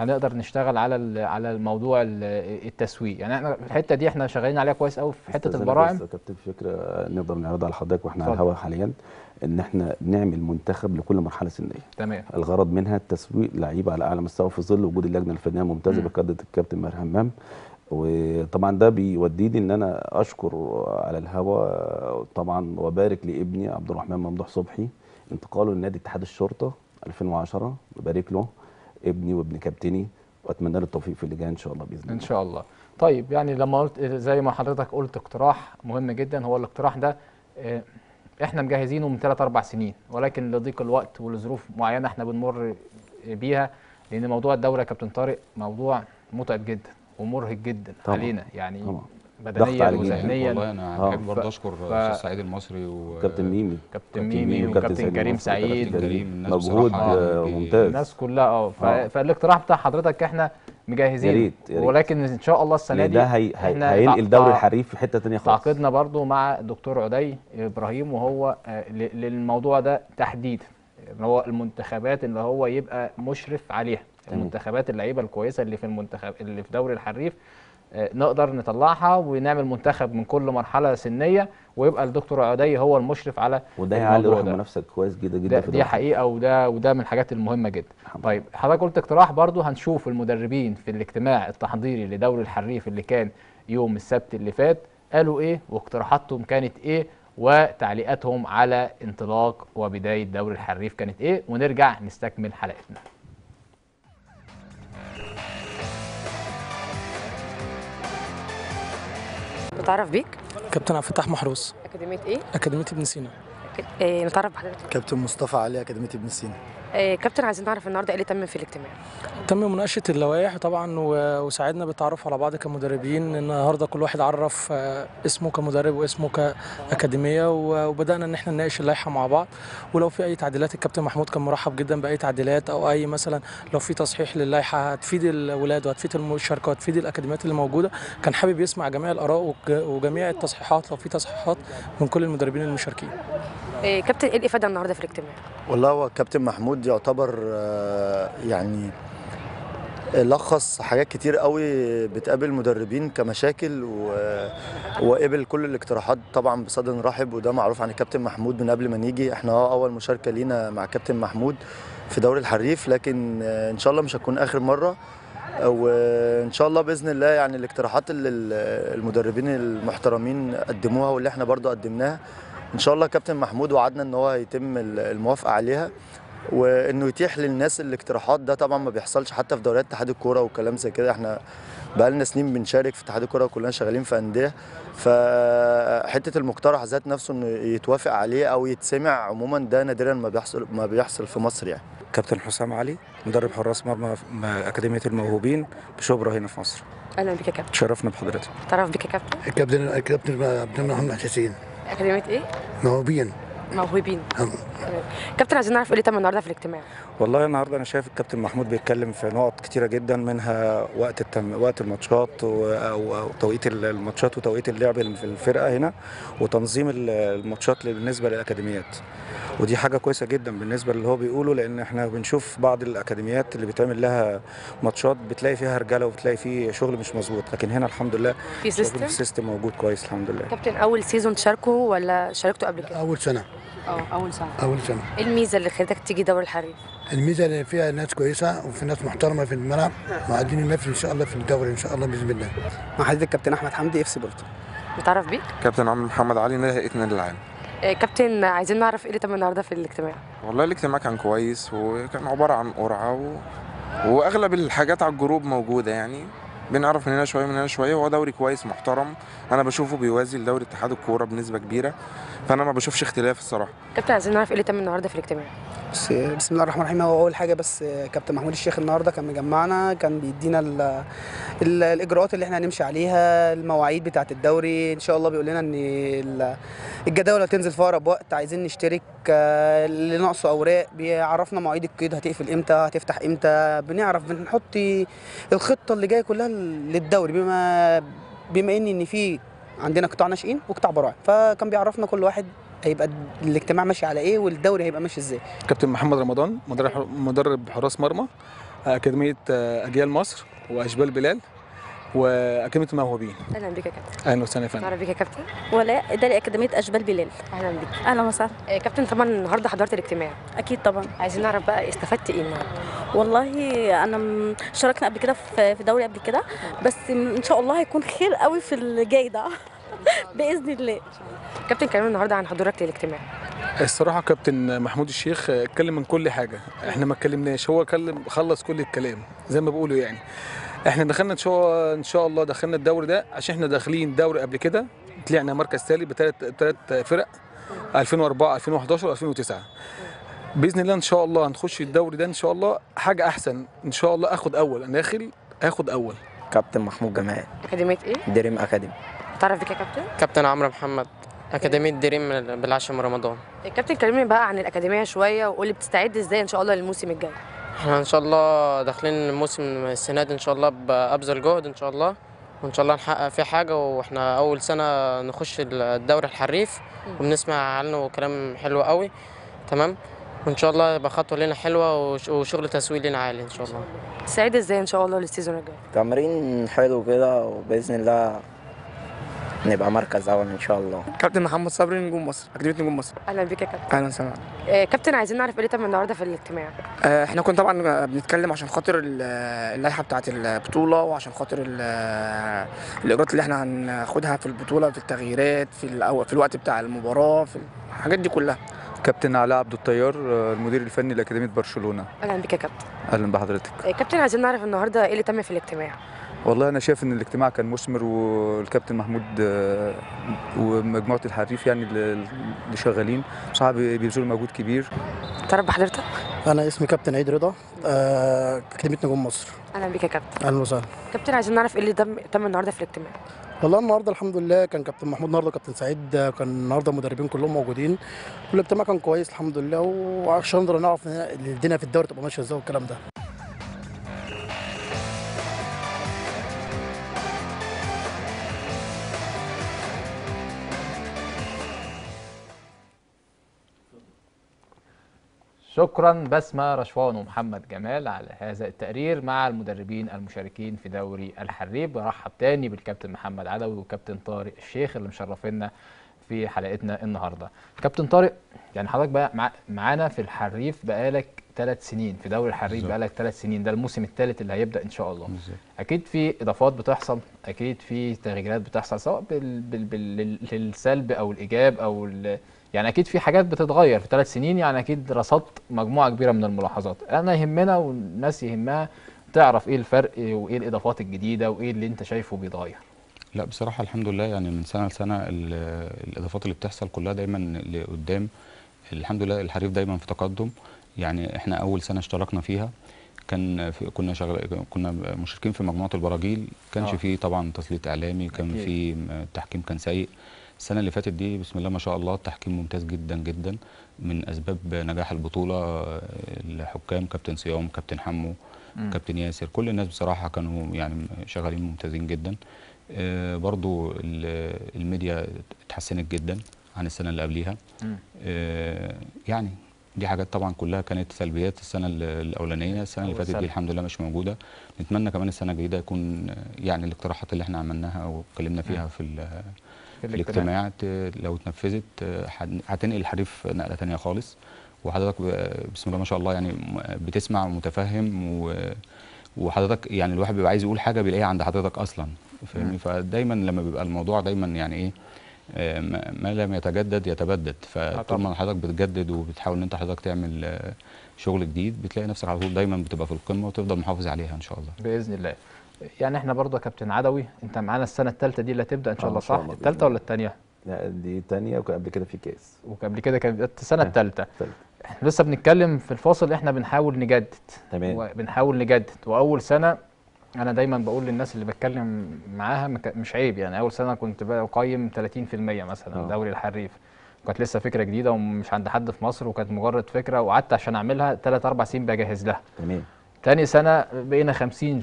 هنقدر نشتغل على ال- على الموضوع ال- التسويق يعني احنا في الحته دي احنا شغالين عليها كويس قوي في حته أستاذ البراعم بس يا كابتن في فكره نقدر نعرضها على حضرتك واحنا على اتفضل. الهواء حاليا ان احنا نعمل منتخب لكل مرحله سنيه تمام الغرض منها تسويق لعيبه على اعلى مستوى في ظل وجود اللجنه الفنيه الممتازه مم. بقياده الكابتن ماهر همام وطبعا ده بيوديني ان انا اشكر على الهوا طبعا وبارك لابني عبد الرحمن ممدوح صبحي انتقاله لنادي اتحاد الشرطه 2010 ببارك له ابني وابن كابتني واتمنى له التوفيق في اللي جاي ان شاء الله باذن الله ان شاء الله طيب يعني لما قلت زي ما حضرتك قلت اقتراح مهم جدا هو الاقتراح ده آه، احنا مجهزينه من 3 4 سنين ولكن لضيق الوقت ولظروف معينه احنا بنمر بيها لان موضوع الدوري يا كابتن طارق موضوع متعب جدا ومرهق جدا طبعاً. علينا يعني طبعاً. بدنيا على الجميع. وذهنيا والله انا آه. بحب برضه ف- اشكر ف- استاذ سعيد المصري و كابتن ميمي كابتن ميمي وكابتن وكابتن سيد كريم مصر سعيد وكابتن كريم، الناس مجهود بصراحة آه، يعني ممتاز الناس كلها اه ف- آه. فالاقتراح بتاع حضرتك احنا مجهزين يا ريت- يا ريت. ولكن ان شاء الله السنه لأن دي ده هي هي احنا هينقل تع- دوري تع- الحريف في حته ثانيه خالص تعاقدنا برضو مع الدكتور عدي ابراهيم وهو آه، ل- للموضوع ده تحديدا اللي هو المنتخبات اللي هو يبقى مشرف عليها تمام. المنتخبات اللعيبه الكويسه اللي في المنتخب اللي في دوري الحريف آه، نقدر نطلعها ونعمل منتخب من كل مرحله سنيه ويبقى الدكتور عدي هو المشرف على وده هيعلي الموضوع روح ده. المنافسه كويس جدا جدا ده في دي دوري حقيقه وده وده من الحاجات المهمه جدا طيب حضرتك قلت اقتراح برضو هنشوف المدربين في الاجتماع التحضيري لدوري الحريف اللي كان يوم السبت اللي فات قالوا ايه واقتراحاتهم كانت ايه وتعليقاتهم على انطلاق وبدايه دوري الحريف كانت ايه ونرجع نستكمل حلقتنا نتعرف بيك كابتن عبد الفتاح محروس أكاديمية إيه؟ أكاديمية ابن سينا إيه نتعرف بحضرتك كابتن مصطفى علي أكاديمية ابن سينا إيه كابتن عايزين نعرف النهارده إيه اللي تم في الاجتماع تم مناقشة اللوائح طبعا و- وساعدنا بالتعرف على بعض كمدربين النهارده كل واحد عرف آه، اسمه كمدرب واسمه كأكاديمية و- وبدأنا إن احنا نناقش اللائحة مع بعض ولو في أي تعديلات الكابتن محمود كان مرحب جدا بأي تعديلات أو أي مثلا لو في تصحيح للائحة هتفيد الولاد وهتفيد المشاركة وهتفيد الأكاديميات اللي موجودة كان حابب يسمع جميع الآراء وج- وجميع التصحيحات لو في تصحيحات من كل المدربين المشاركين إيه كابتن إيه الإفادة النهارده في الاجتماع والله هو كابتن محمود يعتبر آه، يعني لخص حاجات كتير قوي بتقابل المدربين كمشاكل و... وقبل كل الاقتراحات طبعا بصدر رحب وده معروف عن الكابتن محمود من قبل ما نيجي احنا اه اول مشاركه لينا مع كابتن محمود في دوري الحريف لكن آه، ان شاء الله مش هتكون اخر مره وان شاء الله باذن الله يعني الاقتراحات اللي ال- المدربين المحترمين قدموها واللي احنا برضو قدمناها ان شاء الله كابتن محمود وعدنا ان هو هيتم ال- الموافقه عليها وانه يتيح للناس الاقتراحات ده طبعا ما بيحصلش حتى في دوريات اتحاد الكوره وكلام زي كده احنا بقالنا سنين بنشارك في اتحاد الكوره وكلنا شغالين في انديه فحته المقترح ذات نفسه انه يتوافق عليه او يتسمع عموما ده نادرا ما بيحصل ما بيحصل في مصر يعني كابتن حسام علي مدرب حراس مرمى في أكاديمية الموهوبين بشبرا هنا في مصر أهلا بك يا كابتن تشرفنا بحضرتك تعرف بك يا كابتن كابتن كابتن عبد المحمد حسين أكاديمية إيه؟ موهوبين موهوبين تمام. كابتن عايزين نعرف إيه اللي تم النهارده في الاجتماع والله النهارده انا شايف الكابتن محمود بيتكلم في نقط كتيره جدا منها وقت التم... وقت الماتشات و... او أو توقيت الماتشات وتوقيت اللعب في الفرقه هنا وتنظيم ال- الماتشات بالنسبه للاكاديميات ودي حاجه كويسه جدا بالنسبه اللي هو بيقوله لان احنا بنشوف بعض الاكاديميات اللي بيتعمل لها ماتشات بتلاقي فيها رجاله وبتلاقي فيه شغل مش مظبوط لكن هنا الحمد لله في شغل سيستم؟ السيستم موجود كويس الحمد لله كابتن أول سيزون تشاركوا ولا شاركتوا قبل كده؟ اول سنه أه أول سنة اول سنه إيه الميزة اللي خلتك تيجي دوري الحريف؟ الميزه اللي فيها ناس كويسه وفي ناس محترمه في الملعب وعايزين ينافسوا ان شاء الله في الدوري ان شاء الله باذن الله مع حضرتك كابتن احمد حمدي اف سي بورتو نتعرف بيك؟ كابتن عم محمد علي نادي هيئة النادي العام إيه كابتن عايزين نعرف إيه اللي تم النهارده في الاجتماع والله الاجتماع كان كويس وكان عبارة عن قرعة و... وأغلب الحاجات على الجروب موجودة يعني بنعرف من هنا شوية من هنا شوية هو دوري كويس محترم أنا بشوفه بيوازي لدوري اتحاد الكورة بنسبة كبيرة فأنا ما بشوفش اختلاف الصراحة كابتن عايزين نعرف إيه اللي تم النهارده في الاجتماع بس بسم الله الرحمن الرحيم هو اول حاجه بس كابتن محمود الشيخ النهارده كان مجمعنا كان بيدينا ال ال الاجراءات اللي احنا هنمشي عليها المواعيد بتاعه الدوري ان شاء الله بيقول لنا ان ال- الجداول هتنزل في اقرب وقت عايزين نشترك آه، اللي ناقصه اوراق بيعرفنا مواعيد القيد هتقفل امتى هتفتح امتى بنعرف بنحط الخطه اللي جايه كلها للدوري بما بما ان ان في عندنا قطاع ناشئين وقطاع براعم فكان بيعرفنا كل واحد هيبقى الاجتماع ماشي على ايه والدوري هيبقى ماشي ازاي كابتن محمد رمضان مدرب مدرب حراس مرمى اكاديميه آه، اجيال مصر واشبال بلال واكاديميه الموهوبين اهلا بيك يا كابتن اهلا وسهلا يا فندم تعرف بيك يا كابتن ولاء إداري أكاديمية أشبال بلال اهلا بيك أهلا وسهلا آه، كابتن طبعا النهارده حضرت الاجتماع أكيد طبعا عايزين نعرف بقى استفدت ايه النهارده والله أنا م- شاركنا قبل كده في في دوري قبل كده بس م- إن شاء الله هيكون خير قوي في الجاي ده بإذن الله كابتن كلمنا النهارده عن حضورك للاجتماع الصراحه كابتن محمود الشيخ آه، اتكلم من كل حاجه احنا ما اتكلمناش هو كلم خلص كل الكلام زي ما بيقولوا يعني احنا دخلنا ان شاء ان شاء الله دخلنا الدوري ده عشان احنا داخلين دوري قبل كده طلعنا مركز ثالث بثلاث ثلاث فرق 2004 2011 و2009 باذن الله ان شاء الله هنخش الدوري ده ان شاء الله حاجه احسن ان شاء الله اخد اول انا داخل اخد اول كابتن محمود جمال اكاديميه ايه دريم اكاديمي تعرف بيك يا كابتن كابتن عمرو محمد أكاديمية دريم بالعاشر من رمضان الكابتن كلمني بقى عن الاكاديميه شويه وقول لي بتستعد ازاي ان شاء الله للموسم الجاي احنا إن شاء الله داخلين الموسم السنة دي إن شاء الله بأبذل جهد إن شاء الله وإن شاء الله نحقق فيه حاجة وإحنا أول سنة نخش الدوري الحريف وبنسمع عنه كلام حلو قوي تمام وإن شاء الله يبقى خطوة لنا حلوة وش- وشغل تسويق لنا عالي إن شاء الله تستعد ازاي ان شاء الله للسيزون الجاي تمرين حلو كده وباذن الله نبقى مركز اول ان شاء الله كابتن محمد صبري نجوم مصر اكاديميه نجوم مصر اهلا بيك يا كابتن اهلا وسهلا آه، كابتن عايزين نعرف ايه اللي تم النهارده في الاجتماع آه، احنا كنا طبعا بنتكلم عشان خاطر ال- اللائحه بتاعه البطوله وعشان خاطر ال- الاجراءات اللي احنا هناخدها في البطوله في التغييرات في الأو- في الوقت بتاع المباراه في الحاجات دي كلها كابتن علاء عبد الطيار آه، المدير الفني لاكاديميه برشلونه اهلا بيك يا كابتن اهلا بحضرتك آه، كابتن عايزين نعرف النهارده ايه اللي تم في الاجتماع والله انا شايف ان الاجتماع كان مثمر والكابتن محمود آه، ومجموعه الحريف يعني اللي اللي شغالين بصراحه بي- بيبذلوا مجهود كبير تعرف بحضرتك انا اسمي كابتن عيد رضا آه، اكاديميه نجوم مصر اهلا بيك يا كابتن اهلا وسهلا كابتن عايزين نعرف ايه اللي تم تم النهارده في الاجتماع والله النهارده الحمد لله كان كابتن محمود النهارده كابتن سعيد آه، كان النهارده المدربين كلهم موجودين والاجتماع كان كويس الحمد لله وعشان نقدر نعرف الدنيا في الدوري تبقى ماشيه ازاي والكلام ده شكرا بسمة رشوان ومحمد جمال على هذا التقرير مع المدربين المشاركين في دوري الحريف برحب تاني بالكابتن محمد عدوي وكابتن طارق الشيخ اللي مشرفينا في حلقتنا النهارده كابتن طارق يعني حضرتك بقى مع معانا في الحريف بقالك ثلاث سنين في دوري الحريف بالظبط. بقالك ثلاث سنين ده الموسم الثالث اللي هيبدا ان شاء الله بالظبط. اكيد في اضافات بتحصل اكيد في تغييرات بتحصل سواء بال... بال... بال... لل- للسلب او الايجاب او ال... يعني اكيد في حاجات بتتغير في ثلاث سنين يعني اكيد رصدت مجموعه كبيره من الملاحظات انا يهمنا والناس يهمها تعرف ايه الفرق وايه الاضافات الجديده وايه اللي انت شايفه بيتغير لا بصراحة الحمد لله يعني من سنة لسنة ال- الإضافات اللي بتحصل كلها دايما لقدام الحمد لله الحريف دايما في تقدم يعني احنا أول سنة اشتركنا فيها كان في كنا شغل كنا مشاركين في مجموعة البراجيل كانش آه. فيه طبعا تسليط إعلامي كان أكيد. في التحكيم كان سيء السنة اللي فاتت دي بسم الله ما شاء الله التحكيم ممتاز جدا جدا من أسباب نجاح البطولة آه، الحكام كابتن صيام كابتن حمو مم. كابتن ياسر كل الناس بصراحة كانوا يعني شغالين ممتازين جدا آه، برضو ال- الميديا اتحسنت جدا عن السنة اللي قبليها مم. آه، يعني دي حاجات طبعا كلها كانت سلبيات السنة ال- الأولانية السنة اللي أول فاتت سنة. دي الحمد لله مش موجودة نتمنى كمان السنة الجديدة يكون آه، يعني الاقتراحات اللي احنا عملناها واتكلمنا فيها في, ال- في في الاجتماع. الاجتماع ت- لو اتنفذت آه، هن- هتنقل الحريف نقلة تانية خالص وحضرتك ب- بسم الله ما شاء الله يعني م- بتسمع ومتفهم و وحضرتك يعني الواحد بيبقى عايز يقول حاجه بيلاقيها عند حضرتك اصلا مم. فاهمني فدايما لما بيبقى الموضوع دايما يعني ايه آه، ما ما لم يتجدد يتبدد فطول طبعا. ما حضرتك بتجدد وبتحاول ان انت حضرتك تعمل آه، شغل جديد بتلاقي نفسك على طول دايما بتبقى في القمه وتفضل محافظ عليها ان شاء الله باذن الله يعني احنا برضه يا كابتن عدوي انت معانا السنه الثالثه دي اللي هتبدا ان شاء آه، الله إن شاء صح الله بإذن الثالثه ولا الثانيه لا دي تانية وكان قبل كده في كاس وقبل كده كانت السنه آه، الثالثه تالتة. احنا لسه بنتكلم في الفاصل احنا بنحاول نجدد تمام. بنحاول نجدد واول سنه انا دايما بقول للناس اللي بتكلم معاها ما كان- مش عيب يعني اول سنه كنت بقيم 30% مثلا آه. دوري الحريف كانت لسه فكره جديده ومش عند حد في مصر وكانت مجرد فكره وقعدت عشان اعملها 3 4 سنين بجهز لها تمام تاني سنة بقينا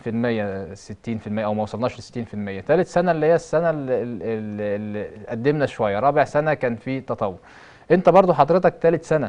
50% 60% أو ما وصلناش ل 60% تالت سنة اللي هي السنة اللي, اللي, اللي قدمنا شوية رابع سنة كان في تطور أنت برضو حضرتك تالت سنة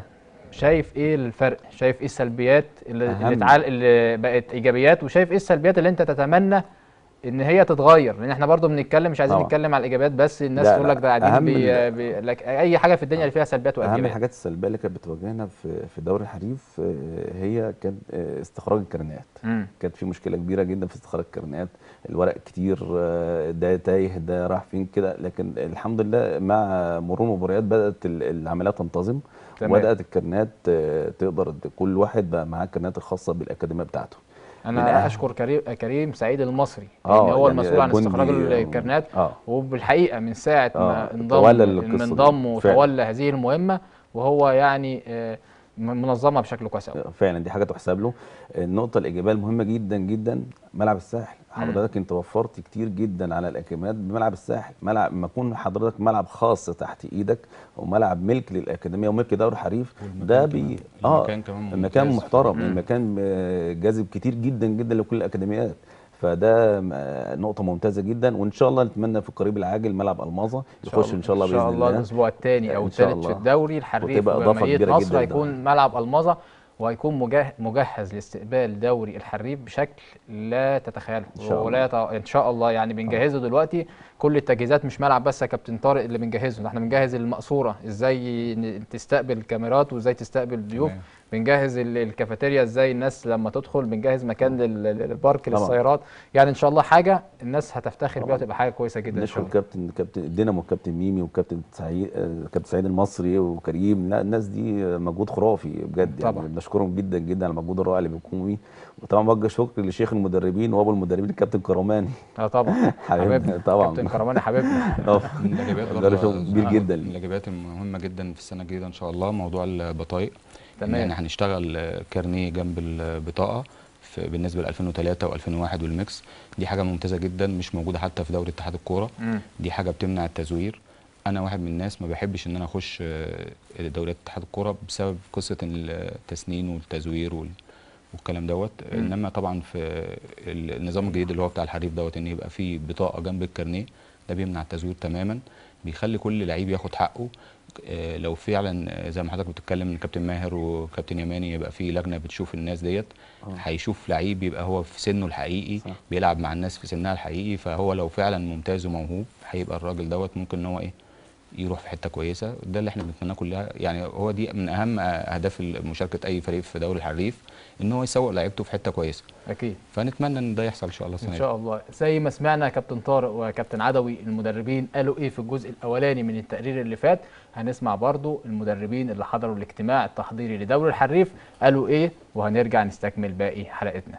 شايف ايه الفرق شايف ايه السلبيات اللي اللي, أهم. اتعال... اللي بقت ايجابيات وشايف ايه السلبيات اللي انت تتمنى ان هي تتغير لان احنا برضو بنتكلم مش عايزين طبعا. نتكلم على الايجابيات بس الناس لا، تقول لا، لك ده قاعدين أهم بي... ال- بي... لك اي حاجه في الدنيا اللي فيها سلبيات اهم وايجابيات الحاجات السلبيه اللي كانت بتواجهنا في في دوري الحريف آه، هي كان آه، استخراج الكارنيهات مم. كانت في مشكله كبيره جدا في استخراج الكارنيهات الورق كتير آه، ده تايه ده راح فين كده لكن الحمد لله مع مرور المباريات بدات ال- العمليات تنتظم تمام. وبدات الكارنيهات آه، تقدر كل واحد بقى معاه الكارنيهات الخاصه بالاكاديميه بتاعته من انا أهم- اشكر كريم كريم سعيد المصري آه، لان هو يعني المسؤول عن الجندي، استخراج آه، الكارنات آه. وبالحقيقه من ساعه ما آه، انضم تولى القصة دي. انضم فعلا. وتولى هذه المهمه وهو يعني آه، منظمه بشكل كويس قوي فعلا دي حاجه تحسب له النقطه الايجابيه المهمه جدا جدا ملعب الساحل حضرتك انت وفرت كتير جدا على الاكاديميات بملعب الساحل ملعب ما يكون حضرتك ملعب خاص تحت ايدك وملعب ملك للاكاديميه وملك دوري حريف ده بي اه المكان كمان المكان ممتاز. محترم مم. المكان آه، جاذب كتير جدا جدا لكل الاكاديميات فده آه، نقطة ممتازة جدا وإن شاء الله نتمنى في القريب العاجل ملعب ألماظة يخش إن شاء الله ان بإذن شاء الله الله الاسبوع الثاني او إن شاء الثالث في الله. الدوري الحريف وتبقى إضافة بمدينه كبيرة نصر جدا هيكون ملعب المظه وهيكون مجه- مجهز لاستقبال دوري الحريف بشكل لا تتخيله إن شاء ولا يت... ان شاء الله يعني بنجهزه دلوقتي كل التجهيزات مش ملعب بس يا كابتن طارق اللي بنجهزه ده احنا بنجهز المقصوره ازاي ن- تستقبل الكاميرات وازاي تستقبل ضيوف تمام. بنجهز ال- الكافيتيريا ازاي الناس لما تدخل بنجهز مكان لل- لل- للبارك طبعا. للسيارات يعني ان شاء الله حاجه الناس هتفتخر بيها وتبقى حاجه كويسه جدا ان شاء نشكر الله كابتن كابتن الدينامو كابتن ميمي وكابتن سعيد آه، كابتن سعيد المصري وكريم لا الناس دي مجهود خرافي بجد يعني طبعا. بنشكرهم جدا جدا على المجهود الرائع اللي بيقوموا بيه وطبعا بوجه شكر لشيخ المدربين وابو المدربين الكابتن كرماني اه طبعا حبيبنا طبعا كابتن كرماني حبيبنا اه الايجابيات ده له برضه شغل كبير آه، جدا الايجابيات المهمه جدا في السنه الجديده ان شاء الله موضوع البطايق تمام. ان احنا هنشتغل آه، كارنيه جنب البطاقه في بالنسبه ل 2003 و2001 والميكس دي حاجه ممتازه جدا مش موجوده حتى في دوري اتحاد الكوره مم. دي حاجه بتمنع التزوير انا واحد من الناس ما بحبش ان انا اخش آه، دوريات اتحاد الكوره بسبب قصه التسنين والتزوير وال والكلام دوت مم. انما طبعا في النظام الجديد اللي هو بتاع الحريف دوت ان يبقى فيه بطاقه جنب الكارنيه ده بيمنع التزوير تماما بيخلي كل لعيب ياخد حقه آه، لو فعلا آه، زي ما حضرتك بتتكلم ان كابتن ماهر وكابتن يماني يبقى في لجنه بتشوف الناس ديت آه. هيشوف لعيب يبقى هو في سنه الحقيقي صح. بيلعب مع الناس في سنها الحقيقي فهو لو فعلا ممتاز وموهوب هيبقى الراجل دوت ممكن ان هو ايه يروح في حته كويسه ده اللي احنا بنتمناه كلها يعني هو دي من اهم اهداف مشاركه اي فريق في دوري الحريف ان هو يسوق لعيبته في حته كويسه اكيد فنتمنى ان ده يحصل ان شاء الله السنه ان دي. شاء الله زي ما سمعنا كابتن طارق وكابتن عدوي المدربين قالوا ايه في الجزء الاولاني من التقرير اللي فات هنسمع برضو المدربين اللي حضروا الاجتماع التحضيري لدوري الحريف قالوا ايه وهنرجع نستكمل باقي حلقتنا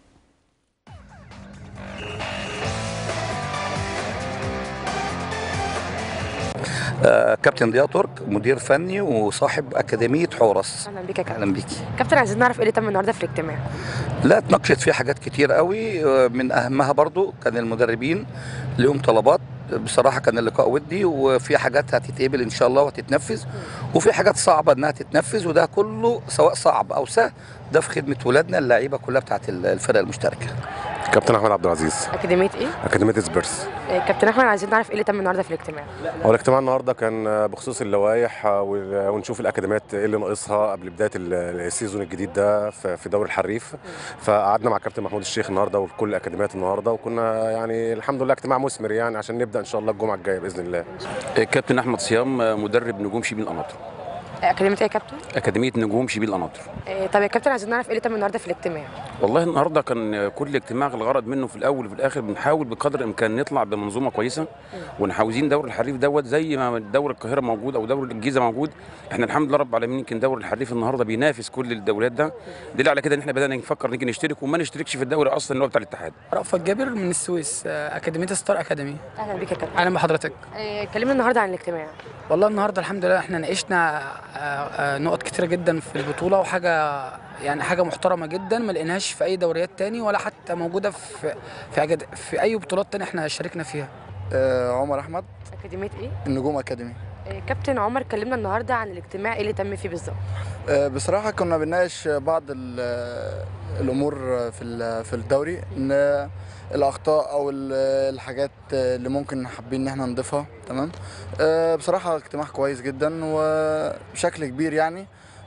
آه، كابتن ضياء ترك مدير فني وصاحب أكاديمية حورس اهلا بيك يا كابتن أهلا بيكي كابتن عايزين نعرف ايه اللي تم النهارده في الاجتماع لا اتناقشت فيه حاجات كتير قوي آه، من أهمها برضو كان المدربين ليهم طلبات بصراحة كان اللقاء ودي وفي حاجات هتتقبل إن شاء الله وهتتنفذ وفي حاجات صعبة إنها تتنفذ وده كله سواء صعب أو سهل ده في خدمة ولادنا اللعيبة كلها بتاعت الفرق المشتركة كابتن احمد عبد العزيز اكاديميه ايه اكاديميه سبيرس آه، كابتن احمد عايزين نعرف ايه اللي تم النهارده في الاجتماع هو الاجتماع النهارده كان بخصوص اللوائح وال- ونشوف الاكاديميات ايه اللي ناقصها قبل بدايه ال- السيزون الجديد ده في في دوري الحريف فقعدنا مع كابتن محمود الشيخ النهارده وكل الاكاديميات النهارده وكنا يعني الحمد لله اجتماع مثمر يعني عشان نبدا ان شاء الله الجمعه الجايه باذن الله كابتن احمد صيام مدرب نجوم شبين القناطر آه، اكاديميه ايه يا كابتن اكاديميه نجوم شبين القناطر آه، طب يا كابتن عايزين نعرف ايه اللي تم النهارده في الاجتماع والله النهارده كان كل اجتماع الغرض منه في الاول وفي الاخر بنحاول بقدر الامكان نطلع بمنظومه كويسه ونحاوزين دوري الحريف دوت زي ما دوري القاهره موجود او دوري الجيزه موجود احنا الحمد لله رب العالمين يمكن دوري الحريف النهارده بينافس كل الدوريات ده دليل على كده ان احنا بدانا نفكر نيجي نشترك وما نشتركش في الدوري اصلا اللي هو بتاع الاتحاد رأفت جابر من السويس آه، أكاديمية ستار أكاديمي اهلا بيك يا كابتن أهلا بحضرتك آه، كلمنا النهارده عن الاجتماع والله النهارده الحمد لله احنا ناقشنا آه، آه، نقط كتيرة جدا في البطولة وحاجة يعني حاجة محترمة جدا ما لقيناهاش في أي دوريات تاني ولا حتى موجودة في في أجد في أي بطولات تانية احنا شاركنا فيها آه، عمر احمد اكاديميه ايه النجوم اكاديمي آه، كابتن عمر كلمنا النهارده عن الاجتماع ايه اللي تم فيه بالظبط آه، بصراحه كنا بنناقش بعض ال- الامور في ال- في الدوري ان الاخطاء او ال- الحاجات اللي ممكن حابين ان احنا نضيفها تمام آه، بصراحه اجتماع كويس جدا وبشكل كبير يعني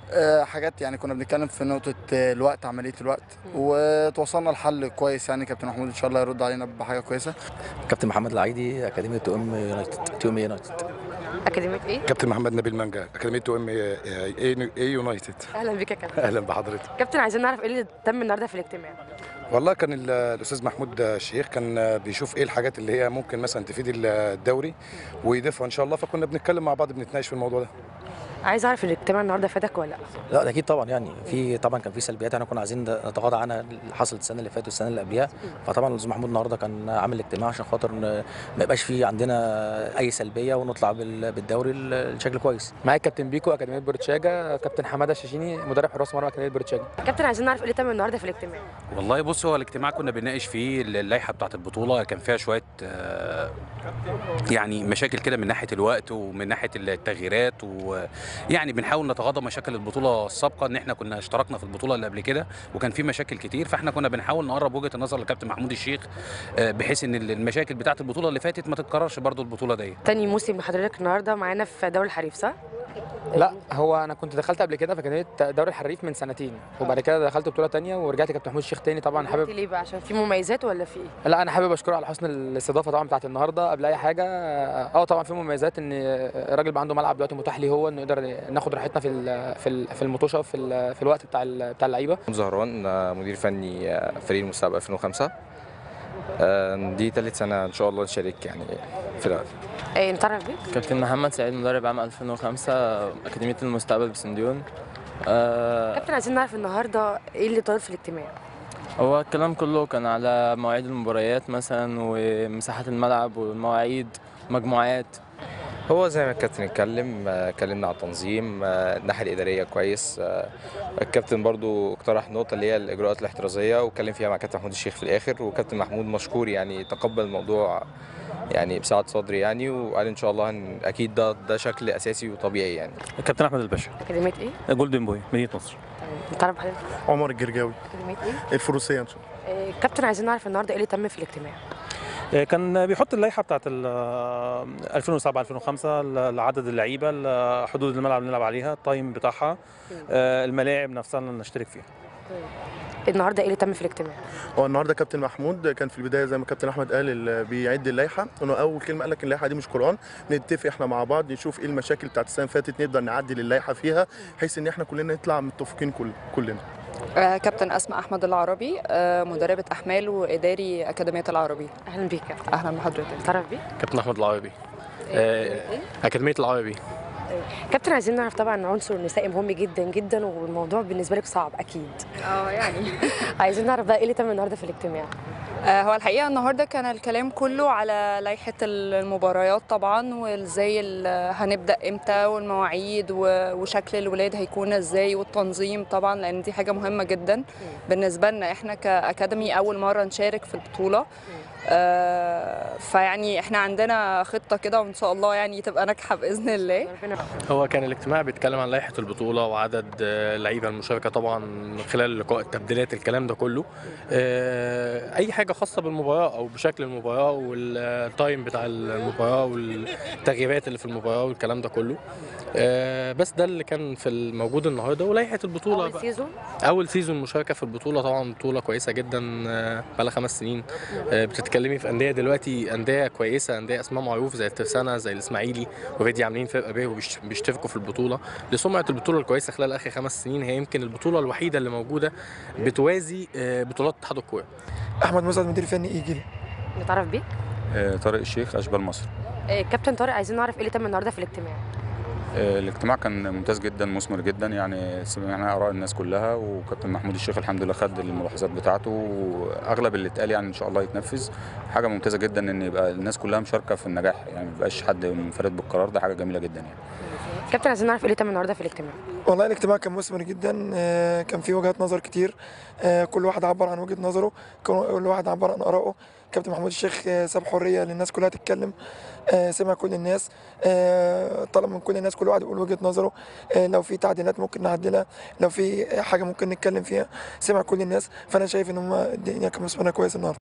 آه، حاجات يعني كنا بنتكلم في نقطة آه، الوقت عملية الوقت وتوصلنا لحل كويس يعني كابتن محمود إن شاء الله يرد علينا بحاجة كويسة كابتن محمد العيدي اكاديميه تو ام يونايتد تو ام يونايتد اكاديميه ايه كابتن محمد نبيل مانجا اكاديميه تو ام اي يونايتد اهلا بيك يا كابتن اهلا بحضرتك كابتن عايزين نعرف ايه اللي تم النهارده في الاجتماع والله كان ال- الاستاذ محمود الشيخ كان بيشوف ايه الحاجات اللي هي ممكن مثلا تفيد الدوري ويضيفها ان شاء الله فكنا بنتكلم مع بعض بنتناقش في الموضوع ده عايز اعرف الاجتماع النهارده فادك ولا لا لا ده اكيد طبعا يعني في طبعا كان في سلبيات احنا كنا عايزين نتغاضى عنها اللي حصلت السنه اللي فاتت والسنه اللي قبلها فطبعا الاستاذ محمود النهارده كان عامل اجتماع عشان خاطر ن- ما يبقاش في عندنا اي سلبيه ونطلع بال- بالدوري ل- لشكل كويس معايا كابتن بيكو اكاديميه بورتشاجا كابتن حماده الشاشيني مدرب حراس مرمى اكاديميه بورتشاجا كابتن عايزين نعرف ايه اللي تم النهارده في الاجتماع والله بص هو الاجتماع كنا بنناقش فيه اللائحه بتاعه البطوله كان فيها شويه آه، يعني مشاكل كده من ناحيه الوقت ومن ناحيه التغييرات ويعني بنحاول نتغاضى مشاكل البطوله السابقه ان احنا كنا اشتركنا في البطوله اللي قبل كده وكان في مشاكل كتير فاحنا كنا بنحاول نقرب وجهه النظر لكابتن محمود الشيخ آه، بحيث ان المشاكل بتاعه البطوله اللي فاتت ما تتكررش برضو البطوله دي تاني موسم لحضرتك النهارده معانا في دوري الحريف صح لا هو انا كنت دخلت قبل كده في اكاديميه دوري الحريف من سنتين وبعد كده دخلت بطوله تانية ورجعت كابتن محمود الشيخ تاني طبعا قلت حابب ليه بقى عشان في مميزات ولا في ايه لا انا حابب اشكره على حسن الاستضافه طبعا بتاعت النهارده قبل اي حاجه اه طبعا في مميزات ان الراجل بقى عنده ملعب دلوقتي متاح ليه هو انه يقدر ناخد راحتنا في ال- في ال- في المطوشه في ال- في الوقت بتاع ال- بتاع اللعيبه زهران آه، مدير فني آه، فريق المستقبل 2005 آه، دي ثالث سنة إن شاء الله نشارك يعني في الأول ايه نتعرف بيك كابتن محمد سعيد مدرب عام 2005 أكاديمية المستقبل بسنديون آه، كابتن عايزين نعرف النهارده ايه اللي طار في الاجتماع هو الكلام كله كان على مواعيد المباريات مثلا ومساحات الملعب والمواعيد مجموعات هو زي ما الكابتن اتكلم آه، اتكلمنا على التنظيم آه، الناحية الإدارية كويس آه، الكابتن برضو اقترح نقطة اللي هي الإجراءات الاحترازية واتكلم فيها مع كابتن محمود الشيخ في الآخر وكابتن محمود مشكور يعني تقبل الموضوع يعني بسعة صدر يعني وقال إن شاء الله هن- أكيد ده ده شكل أساسي وطبيعي يعني كابتن احمد الباشا اكاديميه ايه جولدن بوي مدينه نصر نتعرف بحضرتك عمر الجرجاوي اكاديميه ايه الفروسيه ان شاء الله إيه، كابتن عايزين نعرف النهارده ايه اللي تم في الاجتماع آه، كان بيحط اللائحه بتاعت ال 2007 2005 ل- لعدد اللعيبه ل- حدود الملعب اللي نلعب عليها التايم بتاعها آه، الملاعب نفسها اللي نشترك فيها النهارده ايه اللي تم في الاجتماع هو النهارده كابتن محمود كان في البدايه زي ما كابتن احمد قال اللي بيعد اللائحه انه اول كلمه قال لك اللائحه دي مش قران نتفق احنا مع بعض نشوف ايه المشاكل بتاعت السنه اللي فاتت نقدر نعدل اللائحه فيها بحيث ان احنا كلنا نطلع متفقين كل كلنا آه، كابتن أسماء أحمد العربي آه، مدربة أحمال وإداري أكاديمية العربي أهلا بيك أهلا بحضرتك تعرف بيه كابتن احمد العربي آه، اكاديميه العربي كابتن عايزين نعرف طبعا عنصر النسائي مهم جدا جدا والموضوع بالنسبه لك صعب اكيد اه يعني عايزين نعرف بقى ايه اللي تم النهارده في الاجتماع آه، هو الحقيقة النهاردة كان الكلام كله على لائحة المباريات طبعا وازاي ال- هنبدأ امتى والمواعيد و- وشكل الولاد هيكون ازاي والتنظيم طبعا لأن دي حاجة مهمة جدا بالنسبة لنا احنا كأكاديمي أول مرة نشارك في البطولة آه، فيعني احنا عندنا خطة كده وإن شاء الله يعني تبقى ناجحة بإذن الله هو كان الاجتماع بيتكلم عن لائحه البطوله وعدد آه، اللعيبه المشاركه طبعا من خلال اللقاء التبديلات الكلام ده كله آه، اي حاجه خاصه بالمباراه او بشكل المباراه والتايم بتاع المباراه والتغييرات اللي في المباراه والكلام ده كله آه، بس ده اللي كان في الموجود النهارده ولائحه البطوله اول بقى. سيزون اول سيزون مشاركه في البطوله طبعا بطوله كويسه جدا آه، بقالها خمس سنين آه، بتتكلمي في انديه دلوقتي انديه كويسه انديه اسمها معروف زي الترسانه زي الاسماعيلي وفيدي عاملين فرقه ب وبيشتركوا في البطوله لسمعه البطوله الكويسه خلال اخر خمس سنين هي يمكن البطوله الوحيده اللي موجوده بتوازي آه، بطولات اتحاد الكوره احمد مسعد مدير فني ايجل نتعرف بيك آه، طارق الشيخ اشبال مصر إيه، كابتن طارق عايزين نعرف ايه اللي تم النهارده في الاجتماع آه، الاجتماع كان ممتاز جدا مثمر جدا يعني سمعنا اراء الناس كلها وكابتن محمود الشيخ الحمد لله خد الملاحظات بتاعته واغلب اللي اتقال يعني ان شاء الله يتنفذ حاجه ممتازه جدا ان يبقى الناس كلها مشاركه في النجاح يعني ما يبقاش حد منفرد بالقرار ده حاجه جميله جدا يعني كابتن عايزين نعرف ايه اللي تم النهارده في الاجتماع والله الاجتماع كان مثمر جدا آه، كان فيه وجهات نظر كتير آه، كل واحد عبر عن وجهة نظره كل واحد عبر عن آرائه كابتن محمود الشيخ آه، ساب حرية للناس كلها تتكلم آه، سمع كل الناس آه، طلب من كل الناس كل واحد يقول وجهة نظره آه، لو في تعديلات ممكن نعدلها لو في حاجة ممكن نتكلم فيها سمع كل الناس فأنا شايف إن هم الدنيا كانت مثمرة كويس النهارده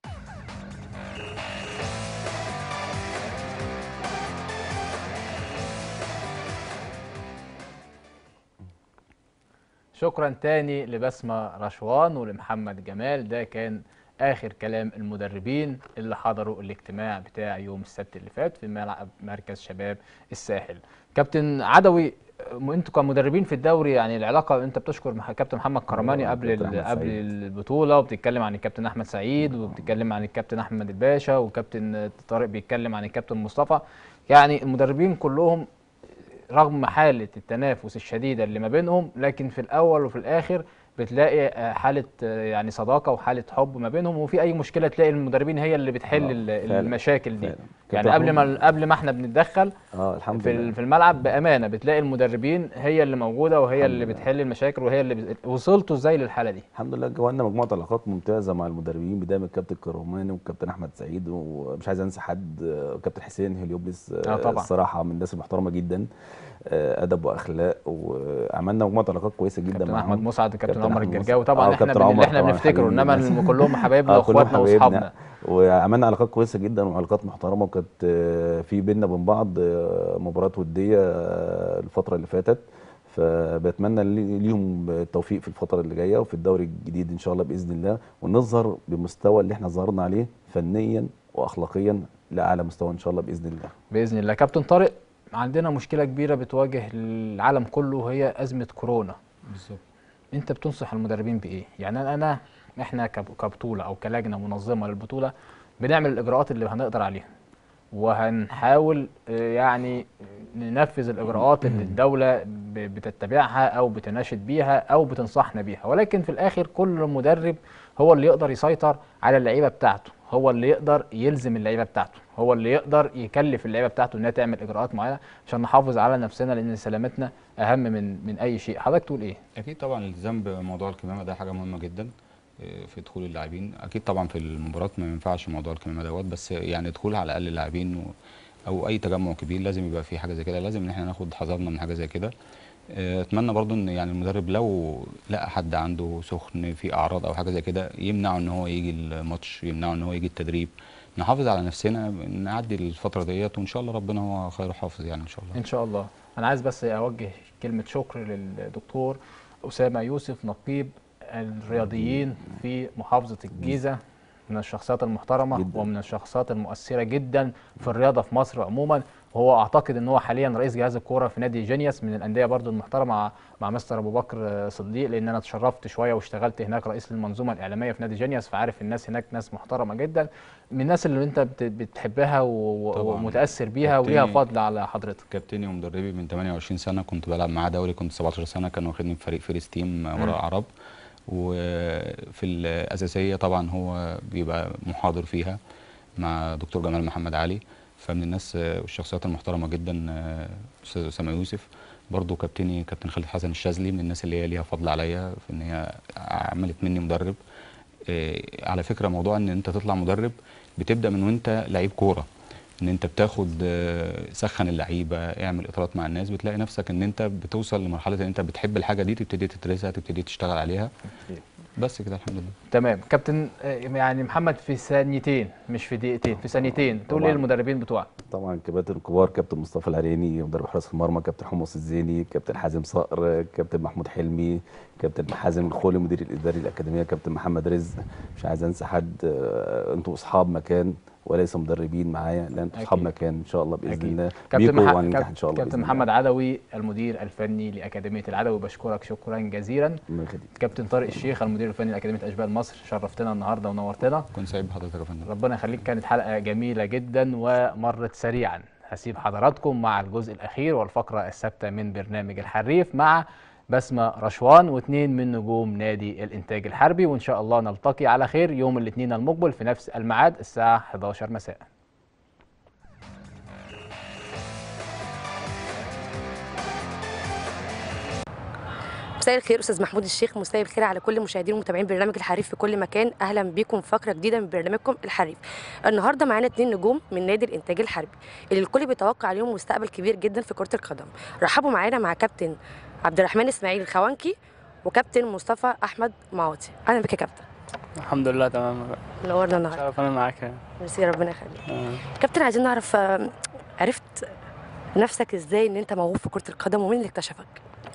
شكرا تاني لبسمة رشوان ولمحمد جمال ده كان آخر كلام المدربين اللي حضروا الاجتماع بتاع يوم السبت اللي فات في ملعب مركز شباب الساحل كابتن عدوي م- انتوا كمدربين في الدوري يعني العلاقه انت بتشكر مح- كابتن محمد كرماني آه، قبل كابتن ال- أحمد قبل سعيد. البطوله وبتتكلم عن الكابتن احمد سعيد وبتتكلم عن الكابتن احمد الباشا وكابتن طارق بيتكلم عن الكابتن مصطفى يعني المدربين كلهم رغم حالة التنافس الشديدة اللي ما بينهم لكن في الأول وفي الآخر بتلاقي آه، حالة آه، يعني صداقة وحالة حب ما بينهم وفي أي مشكلة تلاقي المدربين هي اللي بتحل آه، ال- فعلا، المشاكل دي فعلا. يعني كابتن قبل ما محمود- قبل ما احنا بنتدخل اه الحمد في لله ال- في الملعب بأمانة بتلاقي المدربين هي اللي موجودة وهي اللي بتحل المشاكل وهي اللي بت... وصلتوا ازاي للحالة دي؟ الحمد لله جوانا مجموعه علاقات ممتازه مع المدربين بدايه من الكابتن كروماني والكابتن احمد سعيد ومش عايز انسى حد آه، وكابتن حسين هليوبلس آه، طبعا. الصراحه من الناس المحترمه جدا آه، ادب واخلاق وعملنا مجموعه علاقات كويسه جدا كابتن معاهم احمد مسعد كابتن عمر أحمد مسعد. الجرجاوي طبعا آه، احنا كابتن بن- اللي عمر احنا طبعاً بنفتكره حبيبي انما الناس. الم- كلهم حبايبنا آه، كلهم واخواتنا حبايبنا. واصحابنا وعملنا علاقات كويسه جدا وعلاقات محترمه وكانت آه، في بينا وبين بعض آه، مباريات وديه آه، الفتره اللي فاتت فبتمنى لي- ليهم التوفيق في الفتره اللي جايه وفي الدوري الجديد ان شاء الله باذن الله ونظهر بمستوى اللي احنا ظهرنا عليه فنيا واخلاقيا لاعلى مستوى ان شاء الله باذن الله باذن الله كابتن طارق عندنا مشكله كبيره بتواجه العالم كله هي ازمه كورونا بالظبط انت بتنصح المدربين بايه يعني انا أنا احنا كب- كبطوله او كلجنه منظمه للبطوله بنعمل الاجراءات اللي هنقدر عليها وهنحاول آه، يعني ننفذ الاجراءات اللي الدوله ب- بتتبعها او بتناشد بيها او بتنصحنا بيها ولكن في الاخر كل مدرب هو اللي يقدر يسيطر على اللعيبه بتاعته هو اللي يقدر يلزم اللعيبه بتاعته هو اللي يقدر يكلف اللعيبه بتاعته انها تعمل اجراءات معينه عشان نحافظ على نفسنا لان سلامتنا اهم من من اي شيء حضرتك تقول ايه اكيد طبعا الالتزام بموضوع الكمامه ده حاجه مهمه جدا آه، في دخول اللاعبين اكيد طبعا في المباراه ما ينفعش موضوع الكمامه دوت بس يعني دخول على الاقل اللاعبين و... او اي تجمع كبير لازم يبقى فيه حاجه زي كده لازم ان احنا ناخد حذرنا من حاجه زي كده آه، اتمنى برضو ان يعني المدرب لو لقى حد عنده سخن في اعراض او حاجه زي كده يمنعه ان هو يجي الماتش يمنعه ان هو يجي التدريب نحافظ على نفسنا نعدي الفتره ديت وان شاء الله ربنا هو خير حافظ يعني ان شاء الله ان شاء الله انا عايز بس اوجه كلمه شكر للدكتور اسامه يوسف نقيب الرياضيين في محافظه الجيزه من الشخصيات المحترمه جداً. ومن الشخصيات المؤثره جدا في الرياضه في مصر عموما وهو اعتقد ان هو حاليا رئيس جهاز الكوره في نادي جينيوس من الانديه برضو المحترمه مع, مع مستر ابو بكر آه، صديق لان انا اتشرفت شويه واشتغلت هناك رئيس للمنظومه الاعلاميه في نادي جينيوس فعارف الناس هناك ناس محترمه جدا من الناس اللي انت بت- بتحبها و- طبعاً. ومتاثر بيها وليها كابتني- فضل على حضرتك كابتني ومدربي من 28 سنه كنت بلعب معاه دوري كنت 17 سنه كان واخدني في فريق فيرست تيم ورا مم. العرب وفي الاساسيه طبعا هو بيبقى محاضر فيها مع دكتور جمال محمد علي فمن الناس آه، والشخصيات المحترمه جدا آه، استاذ اسامه يوسف برضو كابتني كابتن خالد حسن الشاذلي من الناس اللي هي ليها فضل عليا في ان هي عملت مني مدرب آه، على فكره موضوع ان انت تطلع مدرب بتبدا من وانت لعيب كوره ان انت بتاخد آه، سخن اللعيبه اعمل اطارات مع الناس بتلاقي نفسك ان انت بتوصل لمرحله ان انت بتحب الحاجه دي تبتدي تدرسها تبتدي تشتغل عليها بس كده الحمد لله تمام كابتن آه، يعني محمد في ثانيتين مش في دقيقتين في ثانيتين تقول ايه طبعاً. للمدربين بتوعك طبعا كباتن الكبار كابتن مصطفى العريني مدرب حراس المرمى كابتن حمص الزيني كابتن حازم صقر كابتن محمود حلمي كابتن حازم الخولي مدير الاداري الاكاديميه كابتن محمد رزق مش عايز انسى حد آه، انتوا اصحاب مكان وليس مدربين معايا لا انتوا اصحاب أكيد. مكان ان شاء الله باذن أكيد. الله كابتن بيكوا مح... وهننجح كاب- ان شاء الله كابتن بإذن الله. محمد عدوي المدير الفني لاكاديميه العدوي بشكرك شكرا جزيلا الله يخليك. كابتن طارق الشيخ المدير الفني لاكاديميه اشبال مصر شرفتنا النهارده ونورتنا كنت سعيد بحضرتك يا فندم ربنا يخليك كانت حلقه جميله جدا ومرت سريعا هسيب حضراتكم مع الجزء الاخير والفقره الثابته من برنامج الحريف مع بسمه رشوان واثنين من نجوم نادي الانتاج الحربي وان شاء الله نلتقي على خير يوم الاثنين المقبل في نفس الميعاد الساعه 11 مساء مساء الخير استاذ محمود الشيخ مساء الخير على كل مشاهدين ومتابعين برنامج الحريف في كل مكان اهلا بيكم في فقره جديده من برنامجكم الحريف النهارده معانا اتنين نجوم من نادي الانتاج الحربي اللي الكل بيتوقع عليهم مستقبل كبير جدا في كره القدم رحبوا معانا مع كابتن عبد الرحمن اسماعيل الخوانكي وكابتن مصطفى احمد معوطي اهلا بك يا كابتن الحمد لله تمام نورنا النهارده شرف انا معاك يعني. ميرسي ربنا يخليك آه. كابتن عايزين نعرف آه، عرفت نفسك ازاي ان انت موهوب في كره القدم ومين اللي اكتشفك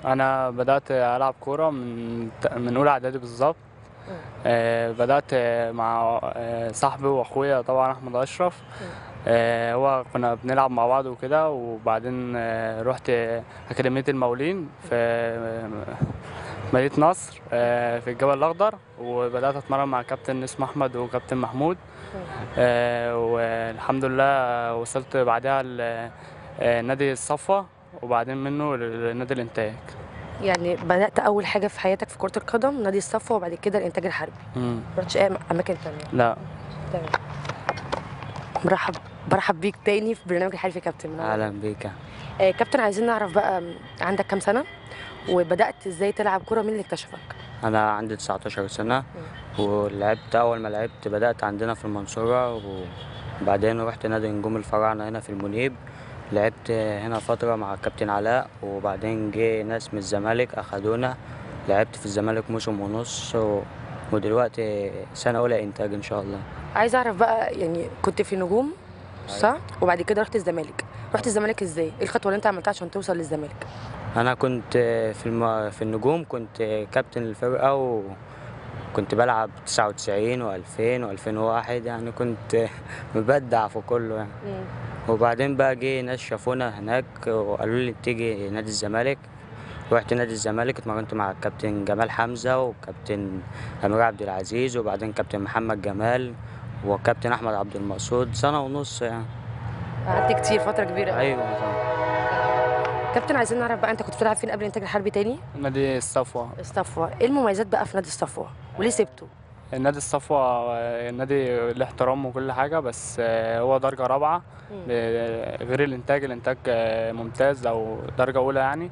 انا بدات العب كوره من من اولى اعدادي بالظبط آه، بدات مع آه، صاحبي واخويا طبعا احمد اشرف آه، هو كنا بنلعب مع بعض وكده وبعدين آه، رحت اكاديميه المقاولين في آه، مدينه نصر آه، في الجبل الاخضر وبدات اتمرن مع كابتن اسمه احمد وكابتن محمود آه، والحمد لله وصلت بعدها ل- آه، نادي الصفا وبعدين منه لنادي الانتاج يعني بدات اول حاجه في حياتك في كره القدم نادي الصفا وبعد كده الانتاج الحربي مم. ما رحتش اي اماكن تانية لا تمام مرحب برحب بيك تاني في برنامج الحربي يا كابتن اهلا بيك آه كابتن عايزين نعرف بقى م، عندك كام سنه وبدات ازاي تلعب كوره مين اللي اكتشفك انا عندي 19 سنه ولعبت اول ما لعبت بدات عندنا في المنصوره وبعدين رحت نادي نجوم الفراعنه هنا في المنيب لعبت هنا فتره مع الكابتن علاء وبعدين جه ناس من الزمالك اخدونا لعبت في الزمالك موسم ونص و... ودلوقتي سنه اولى انتاج ان شاء الله عايز اعرف بقى يعني كنت في نجوم صح وبعد كده رحت الزمالك رحت الزمالك ازاي ايه الخطوه اللي انت عملتها عشان توصل للزمالك انا كنت في الم... في النجوم كنت كابتن الفرقه وكنت بلعب 99 و2000 و2001 يعني كنت مبدع في كله يعني وبعدين بقى جه ناس شافونا هناك وقالوا لي تيجي نادي الزمالك رحت نادي الزمالك اتمرنت مع الكابتن جمال حمزه وكابتن امير عبد العزيز وبعدين كابتن محمد جمال وكابتن احمد عبد المقصود سنه ونص يعني قعدت كتير فتره كبيره أوي. ايوه طبعا كابتن عايزين نعرف بقى انت كنت بتلعب فين قبل الانتاج الحربي تاني نادي الصفوة الصفوة ايه المميزات بقى في نادي الصفوة وليه سبته النادي الصفوة آه، النادي له احترام وكل حاجة بس آه، هو درجة رابعة آه، غير الإنتاج الإنتاج آه، ممتاز أو درجة أولى يعني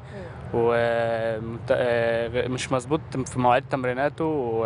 ومش مظبوط في مواعيد تمريناته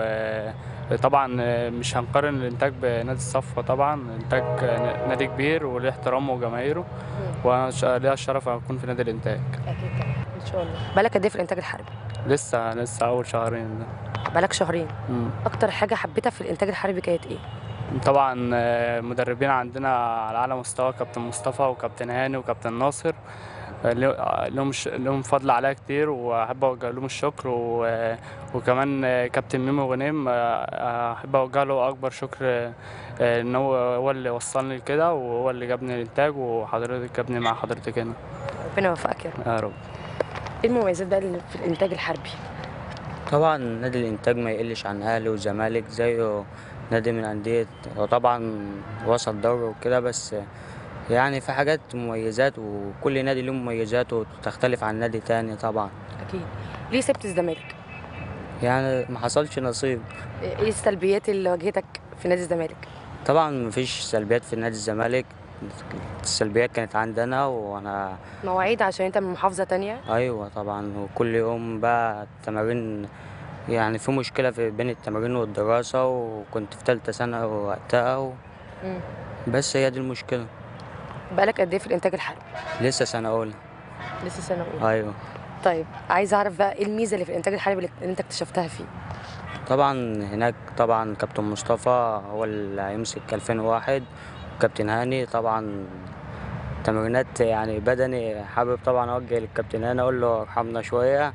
وطبعا آه، مش هنقارن الإنتاج بنادي الصفوة طبعا الإنتاج آه، نادي كبير وليه احترامه وجماهيره وأنا ش- ليا الشرف أكون في نادي الإنتاج اكيد طبعا ان شاء الله بقالك قد ايه في الانتاج الحربي لسه لسه أول شهرين ده بقالك شهرين مم. اكتر حاجه حبيتها في الانتاج الحربي كانت ايه طبعا آه، مدربين عندنا على اعلى مستوى كابتن مصطفى وكابتن هاني وكابتن ناصر آه، له- آه، لهم ش- لهم فضل عليا كتير واحب اوجه لهم الشكر و- وكمان آه، كابتن ميمو غنيم آه، آه، احب اوجه له اكبر شكر آه، آه، ان هو هو اللي وصلني لكده وهو اللي جابني الانتاج وحضرتك جابني مع حضرتك هنا ربنا يوفقك يا رب يا رب ايه المميزات بقى اللي في الانتاج الحربي طبعا نادي الانتاج ما يقلش عن اهلي وزمالك زيه نادي من انديه هو طبعا وصل دوري وكده بس يعني في حاجات مميزات وكل نادي له مميزاته وتختلف عن نادي تاني طبعا اكيد ليه سبت الزمالك يعني ما حصلش نصيب ايه السلبيات اللي واجهتك في نادي الزمالك طبعا مفيش سلبيات في نادي الزمالك السلبيات كانت عندنا وانا مواعيد عشان انت من محافظه تانية ايوه طبعا وكل يوم بقى التمارين يعني في مشكله في بين التمارين والدراسه وكنت في ثالثه سنه وقتها و... مم. بس هي دي المشكله بقالك قد ايه في الانتاج الحربي لسه سنه اولى لسه سنه اولى ايوه طيب عايز اعرف بقى ايه الميزه اللي في الانتاج الحربي اللي انت اكتشفتها فيه طبعا هناك طبعا كابتن مصطفى هو اللي هيمسك 2001 وكابتن هاني طبعا تمرينات يعني بدني حابب طبعا اوجه للكابتن هاني اقول له ارحمنا شويه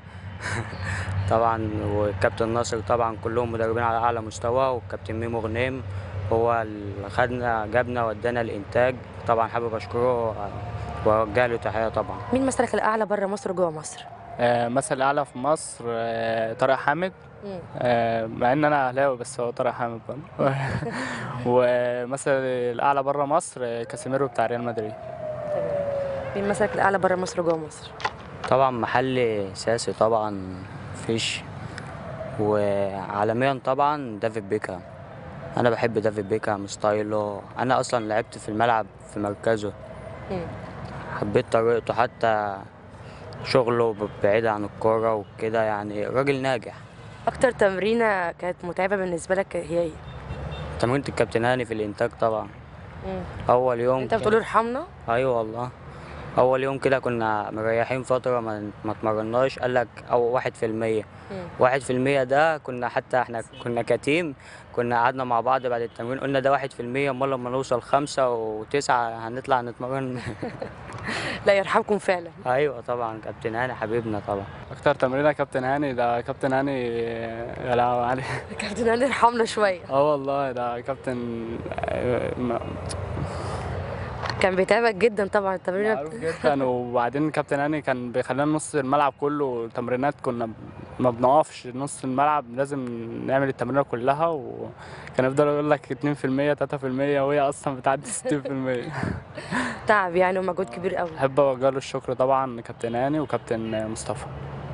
طبعا والكابتن ناصر طبعا كلهم مدربين على اعلى مستوى والكابتن ميمو غنيم هو اللي خدنا جابنا ودانا الانتاج طبعا حابب اشكره واوجه له تحيه طبعا مين مثلك الاعلى بره مصر وجوه مصر آه، مثل الاعلى في مصر آه، طارق حامد آه، مع ان انا اهلاوي بس هو طارق حامد برضه ومثل الاعلى بره مصر آه، كاسيميرو بتاع ريال مدريد مين مثلك الاعلى بره مصر وجوه مصر طبعا محلي ساسي طبعا فيش وعالميا طبعا دافيد بيكهام انا بحب دافيد بيكهام ستايله انا اصلا لعبت في الملعب في مركزه مم. حبيت طريقته حتى شغله بعيد عن الكورة وكده يعني راجل ناجح اكتر تمرينه كانت متعبه بالنسبه لك هي ايه تمرينة الكابتن هاني في الإنتاج طبعا مم. أول يوم انت بتقول ارحمنا أيوة والله أول يوم كده كنا مريحين فترة ما ما اتمرناش قال لك أو واحد في المية مم. واحد في المية ده كنا حتى احنا كنا كتيم كنا قعدنا مع بعض بعد التمرين قلنا ده واحد في المية أمال لما نوصل خمسة وتسعة هنطلع نتمرن لا يرحمكم فعلا ايوه طبعا كابتن هاني حبيبنا طبعا اكتر تمرينه كابتن هاني ده كابتن هاني يا لهوي عليه كابتن هاني يرحمنا شويه اه والله ده كابتن آه، م- كان بيتعبك جدا طبعا التمرين معروف جدا وبعدين كابتن هاني كان بيخلينا نص الملعب كله تمرينات كنا ما بنقفش نص الملعب لازم نعمل التمرينه كلها وكان يفضل يقول لك 2% 3% وهي اصلا بتعدي 60% تعب يعني ومجهود كبير قوي احب اوجه له الشكر طبعا كابتن هاني وكابتن مصطفى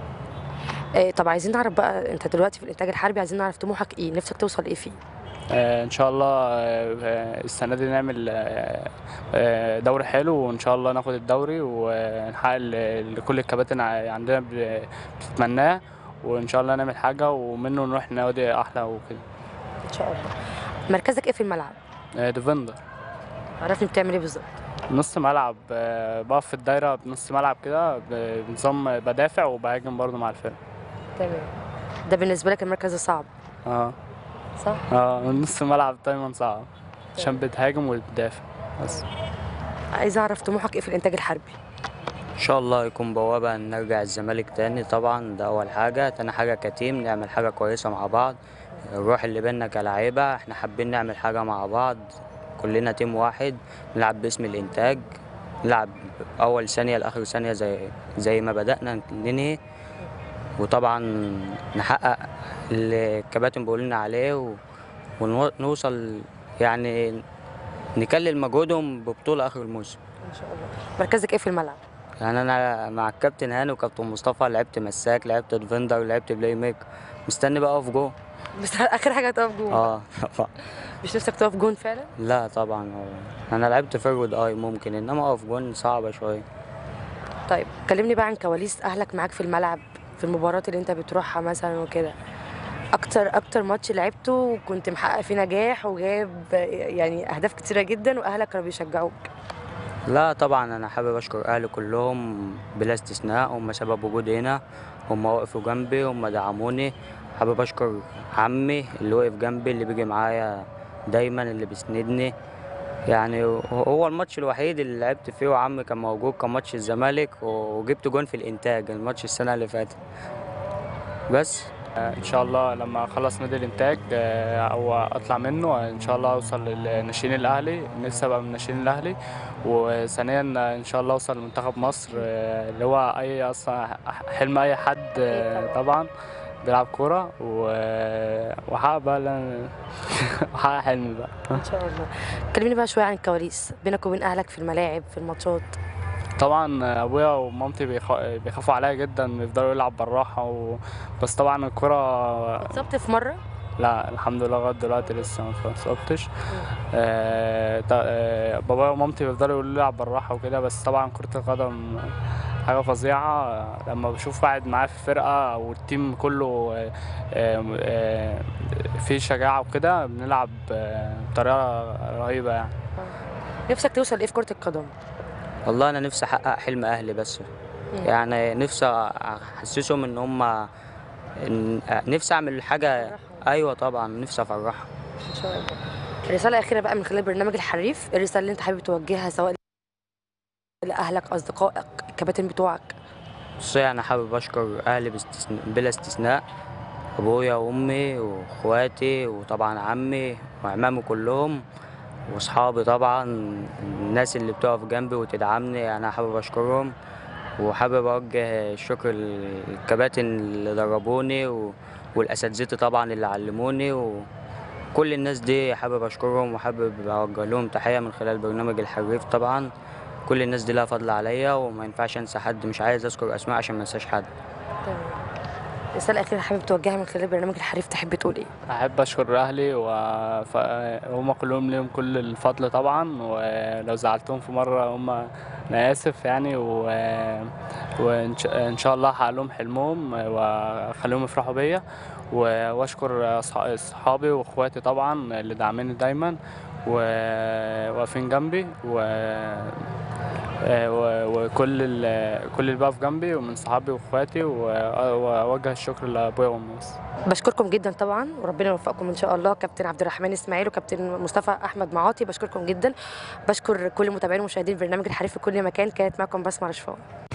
إيه طب عايزين نعرف بقى انت دلوقتي في الانتاج الحربي عايزين نعرف طموحك ايه نفسك توصل ايه فيه آه، ان شاء الله آه، آه، السنه دي نعمل آه، آه، دوري حلو وان شاء الله ناخد الدوري ونحقق ال- اللي كل الكباتن ع- عندنا ب- بتتمناه وان شاء الله نعمل حاجه ومنه نروح نادي احلى وكده ان شاء الله مركزك ايه في الملعب آه، ديفندر عرفني بتعمل ايه بالظبط نص ملعب آه، بقف في الدايره بنص ملعب كده ب- بنظام بدافع وبهاجم برضو مع الفرقه تمام ده بالنسبه لك المركز الصعب اه صح اه نص ملعب دايما صعب عشان بتهاجم وبتدافع بس عايز اعرف طموحك ايه في الانتاج الحربي ان شاء الله يكون بوابة ان نرجع الزمالك تاني طبعا ده اول حاجة تاني حاجة كتيم نعمل حاجة كويسة مع بعض الروح اللي بينا كلاعيبة احنا حابين نعمل حاجة مع بعض كلنا تيم واحد نلعب باسم الانتاج نلعب اول ثانية لاخر ثانية زي زي ما بدأنا ننهي وطبعا نحقق اللي الكباتن بيقولوا لنا عليه ونوصل يعني نكلل مجهودهم ببطولة اخر الموسم ان شاء الله مركزك ايه في الملعب يعني انا مع الكابتن هاني وكابتن مصطفى لعبت مساك لعبت ديفندر لعبت بلاي ميكر مستني بقى اقف جون بس اخر حاجه تقف جون اه طبعا مش نفسك تقف جون فعلا لا طبعا هو انا لعبت فيرود اي ممكن انما اقف جون صعبه شويه طيب كلمني بقى عن كواليس اهلك معاك في الملعب في المباريات اللي انت بتروحها مثلا وكده اكتر اكتر ماتش لعبته وكنت محقق فيه نجاح وجايب يعني اهداف كتيره جدا واهلك كانوا بيشجعوك لا طبعا انا حابب اشكر اهلي كلهم بلا استثناء هم سبب وجودي هنا هم وقفوا جنبي هم دعموني حابب اشكر عمي اللي وقف جنبي اللي بيجي معايا دايما اللي بيسندني يعني هو الماتش الوحيد اللي لعبت فيه وعمي كان موجود كان ماتش الزمالك وجبت جون في الانتاج الماتش السنه اللي فاتت بس ان شاء الله لما اخلص نادي الانتاج آه، او اطلع منه ان شاء الله اوصل للناشئين الاهلي نفسي ابقى من الناشئين الاهلي وثانيا ان شاء الله اوصل لمنتخب مصر آه، اللي هو اي اصلا حلم اي حد آه، طبعا بيلعب كوره و- واحقق بقى اللي أنا- واحقق حلمي بقى ان شاء الله كلمني بقى شويه عن الكواليس بينك وبين اهلك في الملاعب في الماتشات طبعا ابويا ومامتي بيخ- بيخافوا عليا جدا بيفضلوا يلعب بالراحه و... بس طبعا الكره اتصبت في مره لا الحمد لله لغايه دلوقتي لسه ما اتصبتش آه تا- آه بابايا ومامتي بيفضلوا يقولوا لي العب بالراحه وكده بس طبعا كره القدم حاجه فظيعه آه، لما بشوف واحد معايا في الفرقه او التيم كله آه، آه، آه، فيه شجاعه وكده بنلعب آه، بطريقه رهيبه يعني نفسك توصل ايه في كره القدم والله انا نفسي احقق حلم اهلي بس يعني نفسي احسسهم ان هم إن نفسي اعمل حاجه ايوه طبعا نفسي افرحهم ان شاء الله رساله اخيره بقى من خلال برنامج الحريف إيه الرساله اللي انت حابب توجهها سواء لاهلك اصدقائك الكباتن بتوعك بصي انا حابب اشكر اهلي باستثناء بلا استثناء ابويا وامي واخواتي وطبعا عمي وعمامي كلهم واصحابي طبعا الناس اللي بتقف جنبي وتدعمني انا حابب اشكرهم وحابب اوجه الشكر للكباتن اللي دربوني و... والاساتذتي طبعا اللي علموني وكل الناس دي حابب اشكرهم وحابب اوجه لهم تحيه من خلال برنامج الحريف طبعا كل الناس دي لها فضل عليا وما ينفعش انسى حد مش عايز اذكر اسماء عشان ما انساش حد رساله اخيره حابب توجهها من خلال برنامج الحريف تحب تقول ايه احب اشكر اهلي وهم كلهم ليهم كل الفضل طبعا ولو زعلتهم في مره هم انا اسف يعني و... وان ش- إن شاء الله هحقق لهم حلمهم واخليهم يفرحوا بيا و- واشكر أصح- اصحابي واخواتي طبعا اللي داعميني دايما وواقفين جنبي و آه، و- وكل ال- كل اللي بقف جنبي ومن صحابي واخواتي و- واوجه الشكر لابويا وامي بس بشكركم جدا طبعا وربنا يوفقكم ان شاء الله كابتن عبد الرحمن اسماعيل وكابتن مصطفى احمد معاطي بشكركم جدا بشكر كل متابعين ومشاهدين برنامج الحريف في كل مكان كانت معكم بسمة رشفان